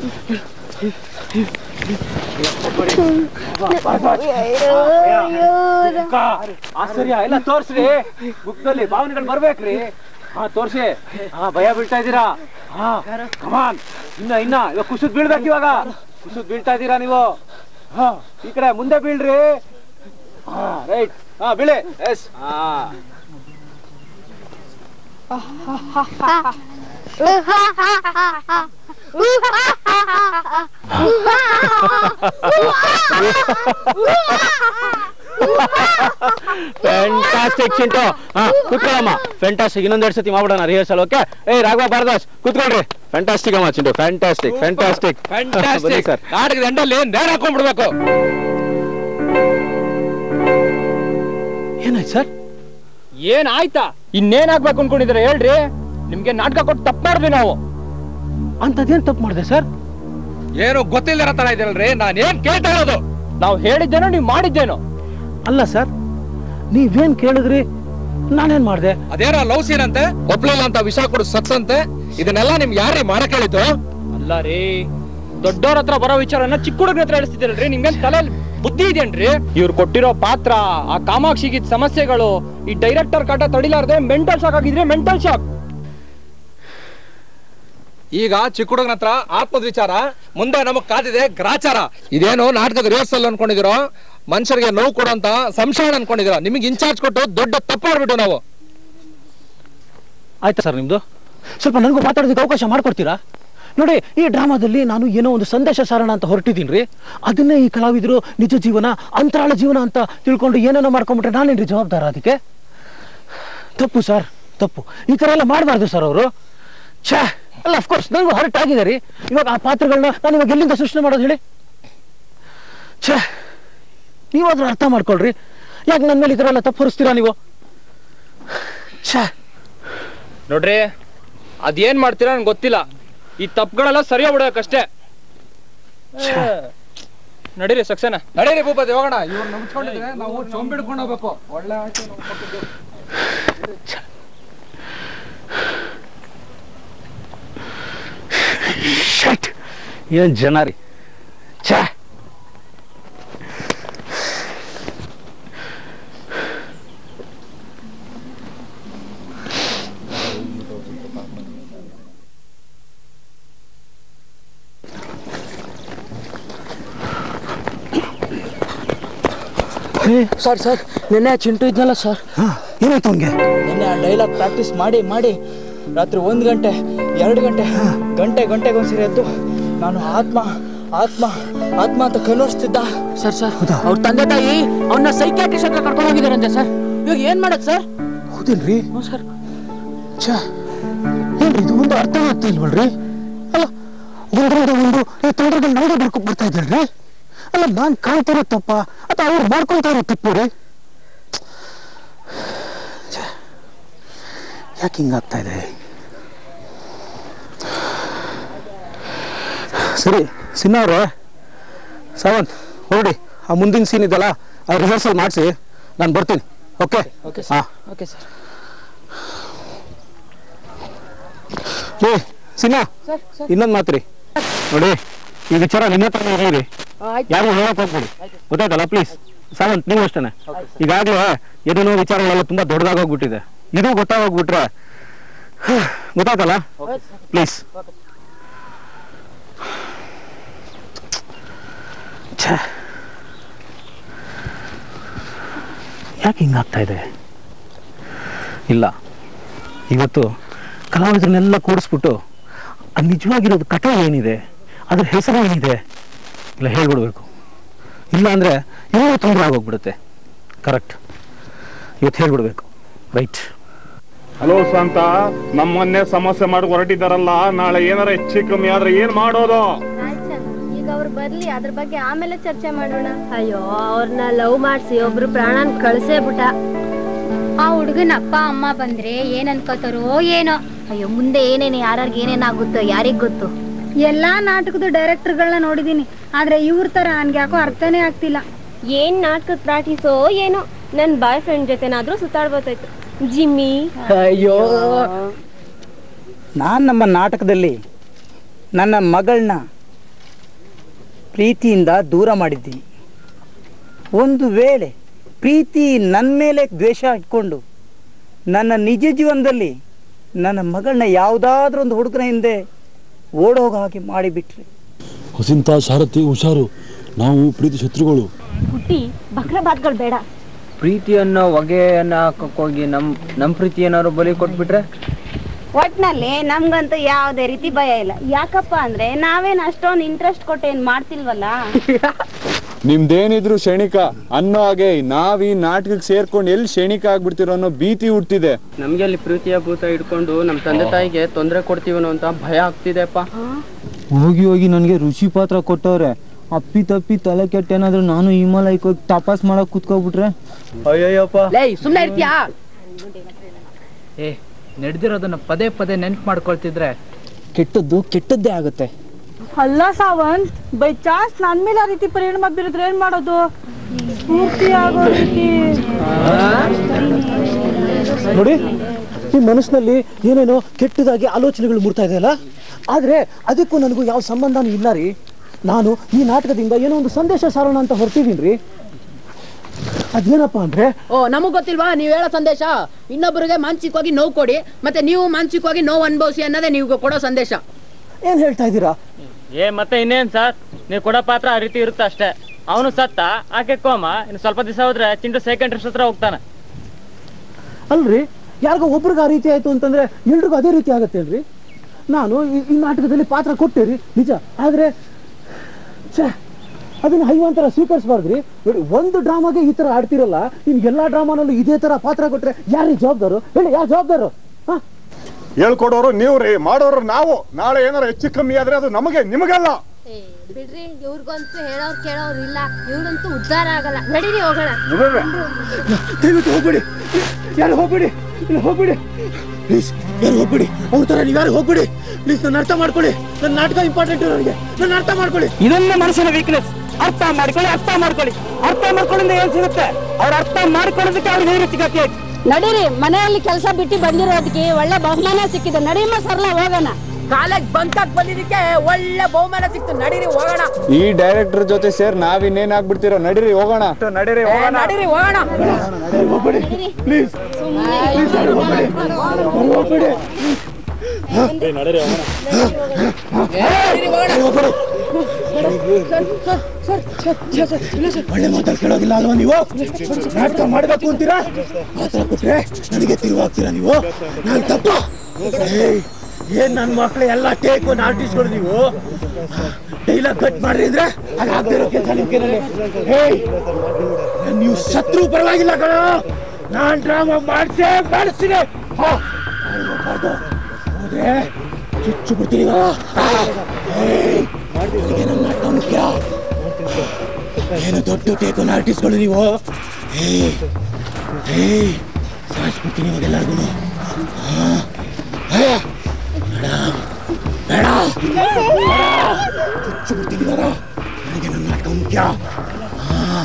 ಅಕ್ಕ, ಆಶ್ಚರ್ಯ ಎಲ್ಲ ತೋರ್ಸ್ರಿ ಬುಕ್ದಲ್ಲಿ ಭಾವನೆಗಳು ಬರ್ಬೇಕ್ರಿ ಹಾ ತೋರ್ಸಿ ಹಾ ಭಯ ಬೀಳ್ತಾ ಇದ್ದೀರಾ ಹಾ ಕಮಾನ್ ಇನ್ನ ಇನ್ನ ಇವಾಗ ಕುಸಿದ್ ಬೀಳ್ಬೇಕು ಇವಾಗ ಕುಸಿದ್ ಬೀಳ್ತಾ ಇದ್ದೀರಾ ನೀವು ಹಾ ಈ ಕಡೆ ಮುಂದೆ ಬೀಳ್ರಿ ಹಾ ರೈಟ್ ಹಾ ಬೀಳಿ ಎಸ್ ಹಾ ಫ್ಯಾಂಟಾಸ್ಟಿಕ್ ಚಿಂಟು ಹಾ ಕೂತ್ಕೊಳ್ಳಮ್ಮ ಫ್ಯಾಂಟಾಸ್ಟಿಕ್ ಇನ್ನೊಂದೆರಡು ಸತಿ ಮಾಡ್ಬಿಡೋಣ ರಿಹರ್ಸಲ್ ಓಕೆ ಏ ರಾಘವ ಭಾರದಾಸ್ ಕೂತ್ಕೊಳ್ರಿ ಫ್ಯಾಂಟಾಸ್ಟಿಕ್ ಅಮ್ಮ ಚಿಂಟು ಫ್ಯಾಂಟಾಸ್ಟಿಕ್ ಫ್ಯಾಂಟಾಸ್ಟಿಕ್ ಬನ್ನಿ ಸರ್ ನಾಟಕದ ಎಂಡಲ್ಲಿ ನೇರ ಹಾಕೊಂಡ್ಬಿಡ್ಬೇಕು ಏನಾಯ್ತು ಸರ್ ಏನ್ ಆಯ್ತಾ ಇನ್ನೇನ್ ಆಗ್ಬೇಕು ಅನ್ಕೊಂಡಿದ್ರೆ ಹೇಳ್ರಿ ನಿಮ್ಗೆ ನಾಟಕ ಕೊಟ್ಟು ತಪ್ಪು ಮಾಡಿದ್ವಿ ನಾವು ಅಂತದೇನ್ ತಪ್ಪು ಮಾಡಿದೆ ಸರ್ ಏನು ಗೊತ್ತಿಲ್ಲದ ತರ ಇದೆಯಲ್ರಿ ನಾನು ಏನ್ ಕೇಳ್ತಾ ಇರೋದು ನಾವು ಹೇಳಿದ್ದೇನೋ ನೀವು ಮಾಡಿದ್ದೇನೋ ಅಲ್ಲ ಸರ್ ನೀವೇನ್ ಕೇಳಿದ್ರಿ ನಾನೇನ್ ಮಾಡ್ದೆ ಅದೇನೋ ಲವ್ ಸೀನ್ ಅಂತೆ ಒಪ್ಲಿಲ್ಲ ಅಂತ ವಿಷ ಕೊಡು ಸತ್ಸಂತೆ ಇದನ್ನೆಲ್ಲ ನಿಮ್ಗೆ ಯಾರೇ ಮಾಡಕ್ ಹೇಳಿದ್ದು ಅಲ್ಲ ರೀ ದೊಡ್ಡವ್ರ ಹತ್ರ ಬರೋ ವಿಚಾರನ ಚಿಕ್ಕ ಹುಡುಗರ ಹತ್ರ ಹೇಳಿಸ್ತಿದ್ದೀರಲ್ರಿ ನಿಮ್ಗೇನ್ ತಲೆಯಲ್ಲಿ ಬುದ್ಧಿ ಇದೆಯೇನ್ರಿ ಇವ್ರು ಕೊಟ್ಟಿರೋ ಪಾತ್ರ ಆ ಕಾಮಾಕ್ಷಿಗಿದ್ ಸಮಸ್ಯೆಗಳು ಈ ಡೈರೆಕ್ಟರ್ ಕಾಟ ತಡಿಲಾರ್ದೆ ಮೆಂಟಲ್ ಶಾಕ್ ಆಗಿದ್ರೆ ಮೆಂಟಲ್ ಶಾಕ್ ಈಗ ಚಿಕ್ಕ ಹುಡುಗನ ಹತ್ರ ಆತ್ಮದ ವಿಚಾರ ಮುಂದೆ ನಮಗ್ ಕಾದಿದೆ ಗ್ರಾಚಾರ ಇದೇನು ನಾಟಕದ ರಿಹರ್ಸಲ್ ಅನ್ಕೊಂಡಿದಿರೋ ಮನುಷ್ಯರಿಗೆ ನೋವು ಕೊಡುವಂತ ಸಂಶಯ ಅನ್ಕೊಂಡಿದಿರೋ ನಿಮಗೆ ಇನ್ಚಾರ್ಜ್ ಕೊಟ್ಟು ದೊಡ್ಡ ತಪ್ಪು ಮಾಡ್ಬಿಟ್ಟು ನಾವು ಆಯ್ತಾ ಸರ್ ನಿಮ್ದು ಸ್ವಲ್ಪ ನನಗೂ ಮಾತಾಡೋದಕ್ಕೆ ಅವಕಾಶ ಮಾಡ್ಕೊಡ್ತೀರಾ ನೋಡಿ ಈ ಡ್ರಾಮಾದಲ್ಲಿ ನಾನು ಏನೋ ಒಂದು ಸಂದೇಶ ಸಾರೋಣ ಅಂತ ಹೊರಟಿದ್ದೀನಿ ರೀ ಅದನ್ನೇ ಈ ಕಲಾವಿದರು ನಿಜ ಜೀವನ ಅಂತರಾಳ ಜೀವನ ಅಂತ ತಿಳ್ಕೊಂಡು ಏನೇನೋ ಮಾಡ್ಕೊಂಬಿಟ್ರೆ ನಾನೇನ್ರಿ ಜವಾಬ್ದಾರ ಅದಕ್ಕೆ ತಪ್ಪು ಸರ್ ತಪ್ಪು ಈ ಥರ ಎಲ್ಲ ಮಾಡಬಾರ್ದು ಸರ್ ಅವರು ಛೇ ಅಲ್ಲ ಅಫ್ಕೋರ್ಸ್ ನನಗೂ ಹರ್ಟ್ ಆಗಿದೆ ರೀ ಇವಾಗ ಆ ಪಾತ್ರಗಳನ್ನ ನಾನು ಇವಾಗ ಎಲ್ಲಿಂದ ಸೃಷ್ಟಿ ಮಾಡೋದು ಹೇಳಿ ಛೇ ನೀವಾದ್ರೂ ಅರ್ಥ ಮಾಡ್ಕೊಳ್ರಿ ಯಾಕೆ ನನ್ನ ಮೇಲೆ ಈ ಥರ ಎಲ್ಲ ತಪ್ಪು ಹೊರಿಸ್ತೀರಾ ನೀವು ಛೇ ನೋಡ್ರಿ ಅದೇನ್ ಮಾಡ್ತೀರಾ ನನ್ಗೆ ಗೊತ್ತಿಲ್ಲ ಈ ತಪ್ಪುಗಳೆಲ್ಲ ಸರಿ ಹೋಗ್ಬಿಡಬೇಕಷ್ಟೇ ನಡೀರಿ ಸಕ್ಸೇನಾ ನಡೀರಿ ಭೂಪತಿ ಹೋಗೋಣ ಇವ್ರು ನಂಬ್ಕೊಂಡಿದ್ರೆ ನಾವು ಚೊಂಬಿಡ್ಕೊಂಡು ಹೋಗ್ಬೇಕು ಒಳ್ಳೆ ಆಯ್ತು ನಾವು ಕೊಟ್ಟಿದ್ದು. ಶಟ್ ಏನ್ ಜನ ರೀ ಛೇ ಸರ್ ಸರ್ ನಿನ್ನೆ ಚಿಂಟು ಇದ್ನಲ್ಲ ಸರ್ ಏನಾಯ್ತು ಹಂಗೆ ನಿನ್ನೆ ಆ ಡೈಲಾಗ್ ಪ್ರಾಕ್ಟೀಸ್ ಮಾಡಿ ಮಾಡಿ ರಾತ್ರಿ ಒಂದು ಗಂಟೆ ಎರಡು ಗಂಟೆ ಗಂಟೆ ಗಂಟೆಗೆ ಒಂದ್ಸರಿ ಎದ್ದು ನಾನು ಆತ್ಮ ಆತ್ಮ ಆತ್ಮ ಅಂತ ಕನ್ನೋಡಿಸ್ತಿದ್ದ ಸರ್ ಸರ್ ಅವ್ರ ತಂದೆ ತಾಯಿ ಅವನ್ನ ಸೈಕ್ಯಾಟ್ರಿಸ್ಟ್ ಹತ್ರ ಕರ್ಕೊಂಡು ಹೋಗಿದಾರಂತೆ ಸರ್ ಇವಾಗ ಏನ್ ಮಾಡಕ್ ಸರ್ ಹೌದೇನ್ರಿ ಹ್ಞೂ ಸರ್ ಛೇ ಏನ್ರಿ ಇದು ಒಂದು ಅರ್ಥ ಆಗ್ತಾ ಇಲ್ವಲ್ರಿ ಅಲ್ಲ ಒಂದ್ರೊಳಗೆ ಒಂದು ಈ ತೊಂದರೆಗಳು ನನಗೆ ಬರ್ಕೊಂಡ್ ಬರ್ತಾ ಇದ್ದಲ್ರಿ ಅಲ್ಲ ನಾನ್ ಕಾಣ್ತಾ ಇರೋ ತಪ್ಪ ಅಥವಾ ಅವ್ರು ಮಾಡ್ಕೊಂತ ಇರೋ ತಪ್ಪು ರೀ ಛೇ, ಯಾಕೆ ಹಿಂಗಾಗ್ತಾ ಇದೆ ಸರಿ ಸಿನ್ನ ಅವ್ರೆ ಸಾವಂತ್ ಹೊರಡಿ ಆ ಮುಂದಿನ ಸೀನ್ ಇದೆಯಲ್ಲ ಆ ರಿಹರ್ಸಲ್ ಮಾಡಿಸಿ ನಾನು ಬರ್ತೀನಿ ಓಕೆ ಓಕೆ ಹಾಂ ಓಕೆ ಸರ್ ಏ ಸಿನಿಮಾ ಇನ್ನೊಂದು ಮಾತ್ರಿ ನೋಡಿ ಈ ವಿಚಾರ ನಿಮ್ಮ ಹತ್ರ ಇರಲಿ ಯಾರು ಹೇಳಕ್ ಹೋಗ್ಬೇಡಿ ಗೊತ್ತಾಯ್ತಲ್ಲ ಪ್ಲೀಸ್ ಸಾವಂತ್ ನೀವು ಅಷ್ಟೇನೆ ಈಗಾಗಲೇ ಏನೇನೋ ವಿಚಾರಗಳೆಲ್ಲ ತುಂಬಾ ದೊಡ್ಡದಾಗೋಗ್ಬಿಟ್ಟಿದೆ ಇದು ಗೊತ್ತಾಗೋಗ್ಬಿಟ್ರೆ ಗೊತ್ತಾಯ್ತಲ್ಲ ಪ್ಲೀಸ್ ಯಾಕೆ ಹಿಂಗಾಗ್ತಾ ಇದೆ ಇಲ್ಲ ಇವತ್ತು ಕಲಾವಿದರನ್ನೆಲ್ಲ ಕೂಡಿಸ್ಬಿಟ್ಟು ಅದು ನಿಜವಾಗಿರೋದು ಕಥೆ ಏನಿದೆ ಅದ್ರ ಹೆಸರು ಏನಿದೆ ಇಲ್ಲ ಹೇಳ್ಬಿಡ್ಬೇಕು ಇಲ್ಲ ಅಂದರೆ ಏನೋ ತೊಂದರೆ ಆಗೋಗ್ಬಿಡುತ್ತೆ ಕರೆಕ್ಟ್ ಇವತ್ತು ಹೇಳ್ಬಿಡ್ಬೇಕು ರೈಟ್ ಹಲೋ ಶಾಂತ ನಮ್ಮನ್ನೇ ಸಮಸ್ಯೆ ಮಾಡಿ ಹೊರಟಿದ್ದಾರಲ್ಲ ನಾಳೆ ಏನಾರ ಹೆಚ್ಚು ಕಮ್ಮಿ ಆದ್ರೆ ಏನ್ ಮಾಡೋದು ಈಗ ಅವ್ರು ಬರ್ಲಿ ಅದ್ರ ಬಗ್ಗೆ ಆಮೇಲೆ ಚರ್ಚೆ ಮಾಡೋಣ ಅಯ್ಯೋ ಅವ್ರನ್ನ ಲವ್ ಮಾಡಿಸಿ ಒಬ್ರು ಪ್ರಾಣನ್ ಕಳ್ಸೇ ಬಿಟ್ಟ ಆ ಹುಡುಗನ ಅಪ್ಪ ಅಮ್ಮ ಬಂದ್ರೆ ಏನ್ ಅನ್ಕೋತಾರೋ ಏನೋ ಅಯ್ಯೋ ಮುಂದೆ ಏನೇನು ಯಾರ್ಯಾರಿಗೆ ಏನೇನಾಗುತ್ತೋ ಯಾರಿಗ್ ಗೊತ್ತು ಎಲ್ಲಾ ನಾಟಕದ ಡೈರೆಕ್ಟರ್ಗಳನ್ನ ನೋಡಿದೀನಿ ಆದ್ರೆ ಇವ್ರ ತರ ನನ್ಗೆ ಯಾಕೋ ಅರ್ಥನೇ ಆಗ್ತಿಲ್ಲ ಏನ್ ನಾಟಕದ ಪ್ರಾಕ್ಟೀಸೋ ಏನೋ ನನ್ ಬಾಯ್ ಫ್ರೆಂಡ್ ಜೊತೆನಾದ್ರೂ ಸುತ್ತಾಡ್ಬೋದಾಯ್ತು ಜಿಮ್ಮಿ ಅಯ್ಯೋ ನಾನು ನಮ್ಮ ನಾಟಕದಲ್ಲಿ ನನ್ನ ಮಗಳನ್ನ ಪ್ರೀತಿಯಿಂದ ದೂರ ಮಾಡಿದ್ದೀನಿ ಒಂದು ವೇಳೆ ಪ್ರೀತಿ ನನ್ನ ಮೇಲೆ ದ್ವೇಷ ಇಟ್ಕೊಂಡು ನನ್ನ ನಿಜ ಜೀವನದಲ್ಲಿ ನನ್ನ ಮಗಳನ್ನ ಯಾವುದಾದ್ರೂ ಒಂದು ಹುಡುಗನ ಹಿಂದೆ ಓಡೋಗ ಹಾಗೆ ಮಾಡಿಬಿಟ್ರೆ ಹೊಸಿಂತ ಶಾರಥಿ ಹುಷಾರು ನಾವು ಪ್ರೀತಿ ಶತ್ರುಗಳು ಹುಟ್ಟಿ ಬಕ್ರ ಬಾತ್ಗಳು ಬೇಡ ಪ್ರೀತಿಯನ್ನ ಹೊಗೆಯನ್ನ ಹಾಕಕ್ಕೋಗಿ ನಮ್ ನಮ್ ಪ್ರೀತಿ ಏನಾದ್ರು ಬಲಿ ಕೊಟ್ಬಿಟ್ರೆ ಒಟ್ನಲ್ಲಿ ನಮ್ಗಂತೂ ಯಾವುದೇ ರೀತಿ ಭಯ ಇಲ್ಲ ಯಾಕಪ್ಪ ಅಂದ್ರೆ ನಾವೇನ್ ಅಷ್ಟೊಂದು ಇಂಟ್ರೆಸ್ಟ್ ಕೊಟ್ಟು ಏನ್ ಮಾಡ್ತಿಲ್ವಲ್ಲ ನಿಮ್ದೇನಿದ್ರು ಕ್ಷಣಿಕ ಅನ್ನೋ ಹಾಗೆ ನಾವ್ ಈ ನಾಟಕಕ್ಕೆ ಸೇರ್ಕೊಂಡು ಎಲ್ಲಿ ಕ್ಷಣಿಕ ಆಗ್ಬಿಡ್ತಿರೋ ಅನ್ನೋ ಭೀತಿ ಹುಟ್ಟಿದೆ ನಮ್ಗೆ ಅಲ್ಲಿ ಪ್ರೀತಿಯ ಭೂತ ಹಿಡ್ಕೊಂಡು ನಮ್ಮ ತಂದೆ ತಾಯಿಗೆ ತೊಂದರೆ ಕೊಡ್ತೀವನೋ ಅಂತ ಭಯ ಆಗ್ತಿದೆಪ್ಪ ಹೋಗಿ ಹೋಗಿ ನನಗೆ ಋಷಿ ಪಾತ್ರ ಕೊಟ್ಟವ್ರೆ ಅಪ್ಪಿ ತಪ್ಪಿ ತಲೆ ಕೆಟ್ಟ ಏನಾದ್ರು ನಾನು ಹಿಮಾಲಯಕ್ಕೆ ಹೋಗಿ ತಪಾಸ್ ಮಾಡಕ್ ಕುತ್ಕೊಬಿಟ್ರೆ ಅಯ್ಯಯ್ಯಪ್ಪ ಲೇ ಸುಮ್ನೆ ಇರ್ತೀಯಾ ಏ ನಡೆದಿರೋದನ್ನ ಪದೇ ಪದೇ ನೆನ್ಪು ಮಾಡ್ಕೊಳ್ತಿದ್ರೆ ಕೆಟ್ಟದ್ದು ಕೆಟ್ಟದ್ದೇ ಆಗುತ್ತೆ ಅಲ್ಲ ಸಾವಂತ್ ಬೈ ಚಾನ್ಸ್ ನನ್ ಮೇಲೆ ಆ ರೀತಿ ಪರಿಣಾಮ ಬೀರಿದ್ರೆ ಏನ್ ಮಾಡೋದು ಪೂರ್ತಿ ಆಗೋ ರೀತಿ ನೋಡಿ ಈ ಮನಸ್ಸಿನಲ್ಲಿ ಏನೇನೋ ಕೆಟ್ಟದಾಗಿ ಆಲೋಚನೆಗಳು ಮೂಡ್ತಾ ಇದೆಯಲ್ಲ ಆದ್ರೆ ಅದಕ್ಕೂ ನನಗೂ ಯಾವ ಸಂಬಂಧನೂ ಇಲ್ಲ ರೀ ನಾನು ಈ ನಾಟಕದಿಂದ ಏನೋ ಒಂದು ಸಂದೇಶ ಸಾರೋಣ ಅಂತ ಹೊರಟಿದ್ದೀನಿ ರೀ ಅದೇನಪ್ಪ ಅಂದ್ರೆ ಓ ನಮಗ್ ಗೊತ್ತಿಲ್ವಾ ನೀವ್ ಹೇಳೋ ಸಂದೇಶ ಇನ್ನೊಬ್ಬರಿಗೆ ಮಾನಸಿಕವಾಗಿ ನೋವು ಕೊಡಿ ಮತ್ತೆ ನೀವು ಮಾನಸಿಕವಾಗಿ ನೋವು ಅನುಭವಿಸಿ ಅನ್ನೋದೇ ನೀವು ಕೊಡೋ ಸಂದೇಶ ಏನ್ ಹೇಳ್ತಾ ಇದ್ದೀರಾ ಏ ಮತ್ತೆ ಇನ್ನೇನ್ ಸರ್ ನೀವು ಕೊಡೋ ಪಾತ್ರ ಆ ರೀತಿ ಇರುತ್ತೆ ಅಷ್ಟೇ ಅವನು ಸತ್ತ ಆಕೆ ಕೋಮ ಇನ್ನು ಸ್ವಲ್ಪ ದಿವಸ ಹೋದ್ರೆ ಚಿಂಟು ಸೆಕೆಂಡ್ರಿಸ್ಟ್ ಹತ್ರ ಹೋಗ್ತಾನೆ ಅಲ್ರಿ ಯಾರಿಗೋ ಒಬ್ರಿಗೆ ಆ ರೀತಿ ಆಯ್ತು ಅಂತಂದ್ರೆ ಎಲ್ರಿಗೂ ಅದೇ ರೀತಿ ಆಗತ್ತೆ ಅಲ್ರಿ ನಾನು ಈ- ಈ ನಾಟಕದಲ್ಲಿ ಪಾತ್ರ ಕೊಟ್ಟೆ ರೀ ನಿಜ ಆದ್ರೆ ಛೇ ಅದನ್ನ ಹೈವಂತರ ಸ್ವೀಕರಿಸಬಾರ್ದ್ರಿ ನೋಡಿ ಒಂದು ಡ್ರಾಮಾಗೆ ಈ ತರ ಆಡ್ತಿರಲ್ಲ ಇನ್ ಎಲ್ಲಾ ಡ್ರಾಮಾನಲ್ಲೂ ಇದೇ ತರ ಪಾತ್ರ ಕೊಟ್ರೆ ಯಾರಿಗೆ ಜವಾಬ್ದಾರು ಹೇಳಿ ಯಾರು ಜವಾಬ್ದಾರು ಹಾ ಹೇಳ್ಕೊಡೋರು ನೀವು ರೀ ಮಾಡೋರು ನಾವು ನಾಳೆ ಏನಾರ ಹೆಚ್ಚು ಕಮ್ಮಿ ಆದ್ರೆ ಅದು ನಮಗೆ ನಿಮಗಲ್ಲ ಬಿಡ್ರಿ ಇವ್ರಿಗಂತೂ ಹೇಳೋರ್ ಕೇಳೋರ್ ಇಲ್ಲ ಇವ್ರಂತೂ ಉದ್ಧಾರ ಆಗಲ್ಲ ನಡೀರಿ ಹೋಗೋಣ ದಯವಿಟ್ಟು ಹೋಗ್ಬಿಡಿ ಯಾರು ಹೋಗ್ಬಿಡಿ ಇಲ್ಲ ಹೋಗ್ಬಿಡಿ ಪ್ಲೀಸ್ ಯಾರು ಹೋಗ್ಬಿಡಿ ಅವ್ರ ತರ ನೀವು ಯಾರು ಹೋಗ್ಬಿಡಿ ಪ್ಲೀಸ್ ನನ್ನ ಅರ್ಥ ಮಾಡ್ಕೊಳ್ಳಿ ನನ್ನ ನಾಟಕ ಇಂಪಾರ್ಟೆಂಟ್ ನನಗೆ ನನ್ನ ಅರ್ಥ ಮಾಡ್ಕೊಳ್ಳಿ ಇದನ್ನ ಮನಸ್ಸಿನ ವೀಕ್ನೆಸ್ ಅರ್ಥ ಮಾಡ್ಕೊಳ್ಳಿ ಅರ್ಥ ಮಾಡ್ಕೊಳ್ಳಿ ಅರ್ಥ ಮಾಡ್ಕೊಳ್ಳಿಂದ ಏನ್ ಸಿಗುತ್ತೆ ಅವ್ರ ಅರ್ಥ ಮಾಡ್ಕೊಳ್ಳೋದಕ್ಕೆ ಅವ್ರಿಗೆ ಈ ರೀತಿ ಗತಿ ಆಯ್ತು ನಡೀರಿ ಮನೆಯಲ್ಲಿ ಕೆಲಸ ಬಿಟ್ಟು ಬಂದಿರೋದಕ್ಕೆ ಒಳ್ಳೆ ಬಹುಮಾನ ಸಿಕ್ಕಿದೆ ನಡೀಮ ಸರ್ಲ ಹೋಗೋಣ ಕಾಲೇಜ್ ಬಂಕಾಕ್ ಬಂದಿದ್ದಕ್ಕೆ ಒಳ್ಳೆ ಬಹುಮಾನ ಸಿಕ್ತು ನಡೀರಿ ಹೋಗೋಣ ಈ ಡೈರೆಕ್ಟರ್ ಜೊತೆ ಸೇರ್ ನಾವಿನ್ನೇನ್ ಆಗ್ಬಿಡ್ತಿರೋ ನಡೀರಿ ಹೋಗೋಣ ನಡೀರಿ ಏ, ನಡೀರಿ ಹೋಗೋಣ ಹೋಗ್ಬಿಡಿ ಪ್ಲೀಸ್ ಪ್ಲೀಸ್ ಯಾರು ಹೋಗ್ಬಿಡಿ ಯಾರು ಹೋಗ್ಬಿಡಿ ನಡೀರಿ ಹೋಗ್ಬಿಡಿ ಒಳ್ಳೆ ಮಾತಾಡ್ ಕೇಳೋದಿಲ್ಲ ಅಲ್ವಾ ನೀವು ನಾಟಕ ಮಾಡಬೇಕು ಅಂತೀರಾ ಮಾತ್ರ ಕೊಟ್ರೆ ನನಗೆ ತಿರುವಾಗ್ತೀರಾ ನೀವು ನಾನು ತಪ್ಪ ಏಯ್, ಏನ್ ನನ್ನ ಮಕ್ಳು ಎಲ್ಲ ಟೇಕು ಆರ್ಟಿಸ್ಟ್ಗಳು ನೀವು ಡೈಲಾಗ್ ಕಟ್ ಮಾಡ್ರಿ ಅಂದ್ರೆ ಅದಾಗ್ದಿರೋ ಕೆಲಸ ನಿಮ್ ಕೈನಲ್ಲಿ ಹೇಯ್ ನೀವು ಶತ್ರು ಪರವಾಗಿಲ್ಲ ಕಣ ನಾನ್ ಡ್ರಾಮಾ ಮಾಡ್ಸೇ ಮಾಡಿಸ್ತೀನಿ ಹಾ, ಯಾರಿಗೂ ಹೋಗ್ಬಾರ್ದು. ಹೋದ್ರೆ ಚುಚ್ಚು ಬಿಡ್ತೀನಿ ಇವಾಗ. ಏಯ್, ನನಗೆ ನನ್ನ ನಾಟಕ ಮುಖ್ಯ ಏನು ದೊಡ್ಡ ಟೇಕನ್ ಆರ್ಟಿಸ್ಟ್ಗಳು ನೀವು ಏಯ್ ಏಯ್ ಸಾಯಿಸ್ಬಿಡ್ತೀನಿ ಇವಾಗೆಲ್ಲರಿಗೂ ಬೇಡ ಬೇಡ ಚುಚ್ಚು ಬಿಡ್ತೀನಿ ಇವಾಗ ನನಗೆ ನನ್ನ ನಾಟಕ ಮುಖ್ಯ ಹಾ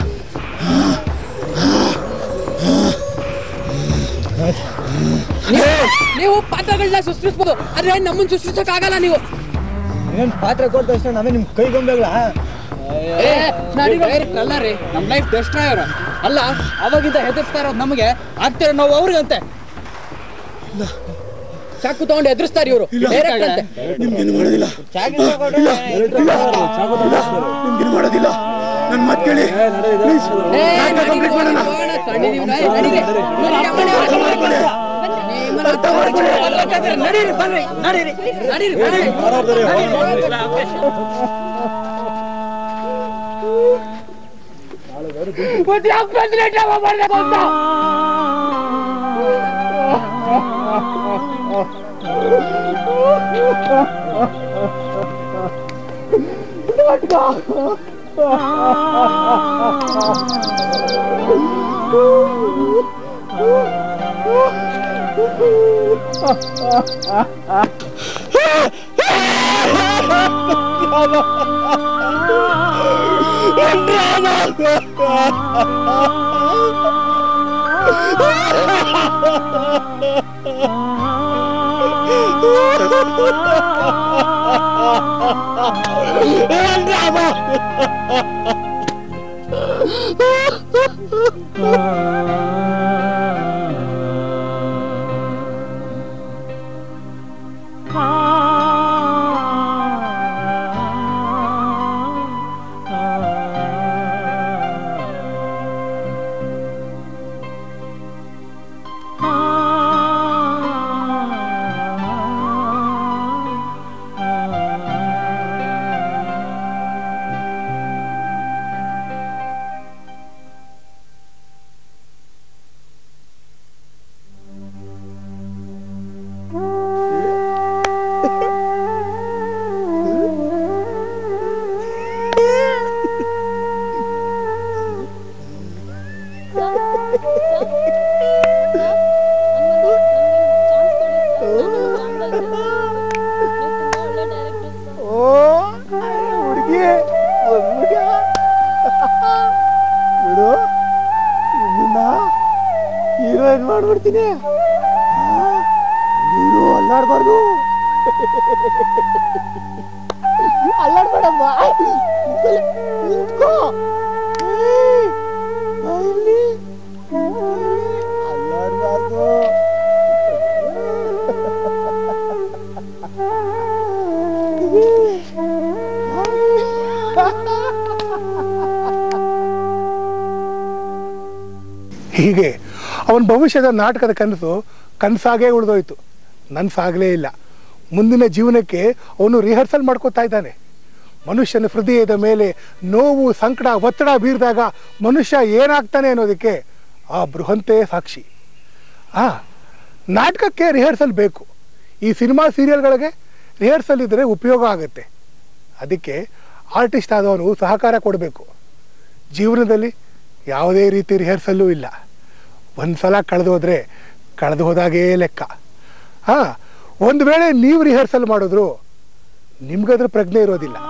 ನೀವು ನೀವು ಪಾತ್ರಗಳನ್ನ ಸೃಷ್ಟಿಸ್ಬೋದು ಆದ್ರೆ ನಮ್ಮನ್ನ ಸೃಷ್ಟಿಸಕ್ ಆಗಲ್ಲ ನೀವು ಏನ್ ಪಾತ್ರ ಕೊಟ್ಟ ತಕ್ಷಣ ನಾವೇ ನಿಮ್ ಕೈಗೊಂಬೇಗಳ ಏ, direct ಅಲ್ಲ ರೀ ನಮ್ ಲೈಫ್ ಡೆಸ್ಟ್ರಾಯರ್ ಅಲ್ಲ ಅವಾಗಿಂದ ಹೆದರ್ಸ್ತಾ ಇರೋದು ನಮಗೆ ಆಗ್ತಿರೋ ನಾವು ಅವ್ರಿಗಂತೆ ಚಾಕು ತಗೊಂಡು ಎದುರಿಸ್ತಾರೆ ಇವರು ನಿಮ್ಗೇನು ಮಾಡೋದಿಲ್ಲ ನಿಮ್ಗೇನು ಮಾಡೋದಿಲ್ಲ ನನ್ ಮಾತ್ ಕೇಳಿ ನಾಟಕ ಕಂಪ್ಲೀಟ್ ಮಾಡೋಣ ನಡೀರಿ ಬನ್ರಿ ನಡೀರಿ ನಡೀರಿ ಬನ್ರಿ ಮತ್ತೆ ಯಾಕೆ ಬಂದ್ರೆ ಡ್ರಾಮಾ ಮಾಡ್ಬೇಕು ಅಂತ ಓ ಹುಡುಗಿ ಹುಡುಗ ಬಿಡು ನಿನ್ನ ಹೀರೋಯಿನ್ ಮಾಡ್ಬಿಡ್ತೀನಿ ನೀನು ಅಲ್ಲಾಡ್ಬಾರ್ದು ಅಲ್ಲಾಡ್ಬೇಡಮ್ಮ ನಿಂತ್ಕೊಳ್ಳಿ, ನಿಂತ್ಕೋ ಏಯ್, ಬಾ ಇಲ್ಲಿ. ಅಲ್ಲಾಡ್ಬಾರ್ದು ಹೀಗೆ ಅವನ ಭವಿಷ್ಯದ ನಾಟಕದ ಕನಸು ಕನಸಾಗೇ ಉಳಿದೋಯ್ತು ನನ್ಸಾಗಲೇ ಇಲ್ಲ ಮುಂದಿನ ಜೀವನಕ್ಕೆ ಅವನು ರಿಹರ್ಸಲ್ ಮಾಡ್ಕೋತಾ ಇದ್ದಾನೆ ಮನುಷ್ಯನ ಹೃದಯದ ಮೇಲೆ ನೋವು ಸಂಕಟ ಒತ್ತಡ ಬೀರಿದಾಗ ಮನುಷ್ಯ ಏನಾಗ್ತಾನೆ ಅನ್ನೋದಕ್ಕೆ ಆ ಬೃಹಂತೆ ಸಾಕ್ಷಿ ಆ ನಾಟಕಕ್ಕೆ ರಿಹರ್ಸಲ್ ಬೇಕು ಈ ಸಿನಿಮಾ ಸೀರಿಯಲ್ಗಳಿಗೆ ರಿಹರ್ಸಲ್ ಇದ್ದರೆ ಉಪಯೋಗ ಆಗುತ್ತೆ ಅದಕ್ಕೆ ಆರ್ಟಿಸ್ಟ್ ಆದವನು ಸಹಕಾರ ಕೊಡಬೇಕು ಜೀವನದಲ್ಲಿ ಯಾವುದೇ ರೀತಿ ರಿಹರ್ಸಲ್ಲೂ ಇಲ್ಲ ಒಂದು ಸಲ ಕಳೆದು ಹೋದರೆ ಕಳೆದು ಹೋದಾಗೇ ಲೆಕ್ಕ ಹಾಂ ಒಂದು ವೇಳೆ ನೀವು ರಿಹರ್ಸಲ್ ಮಾಡಿದ್ರು ನಿಮ್ಗದ್ರ ಪ್ರಜ್ಞೆ ಇರೋದಿಲ್ಲ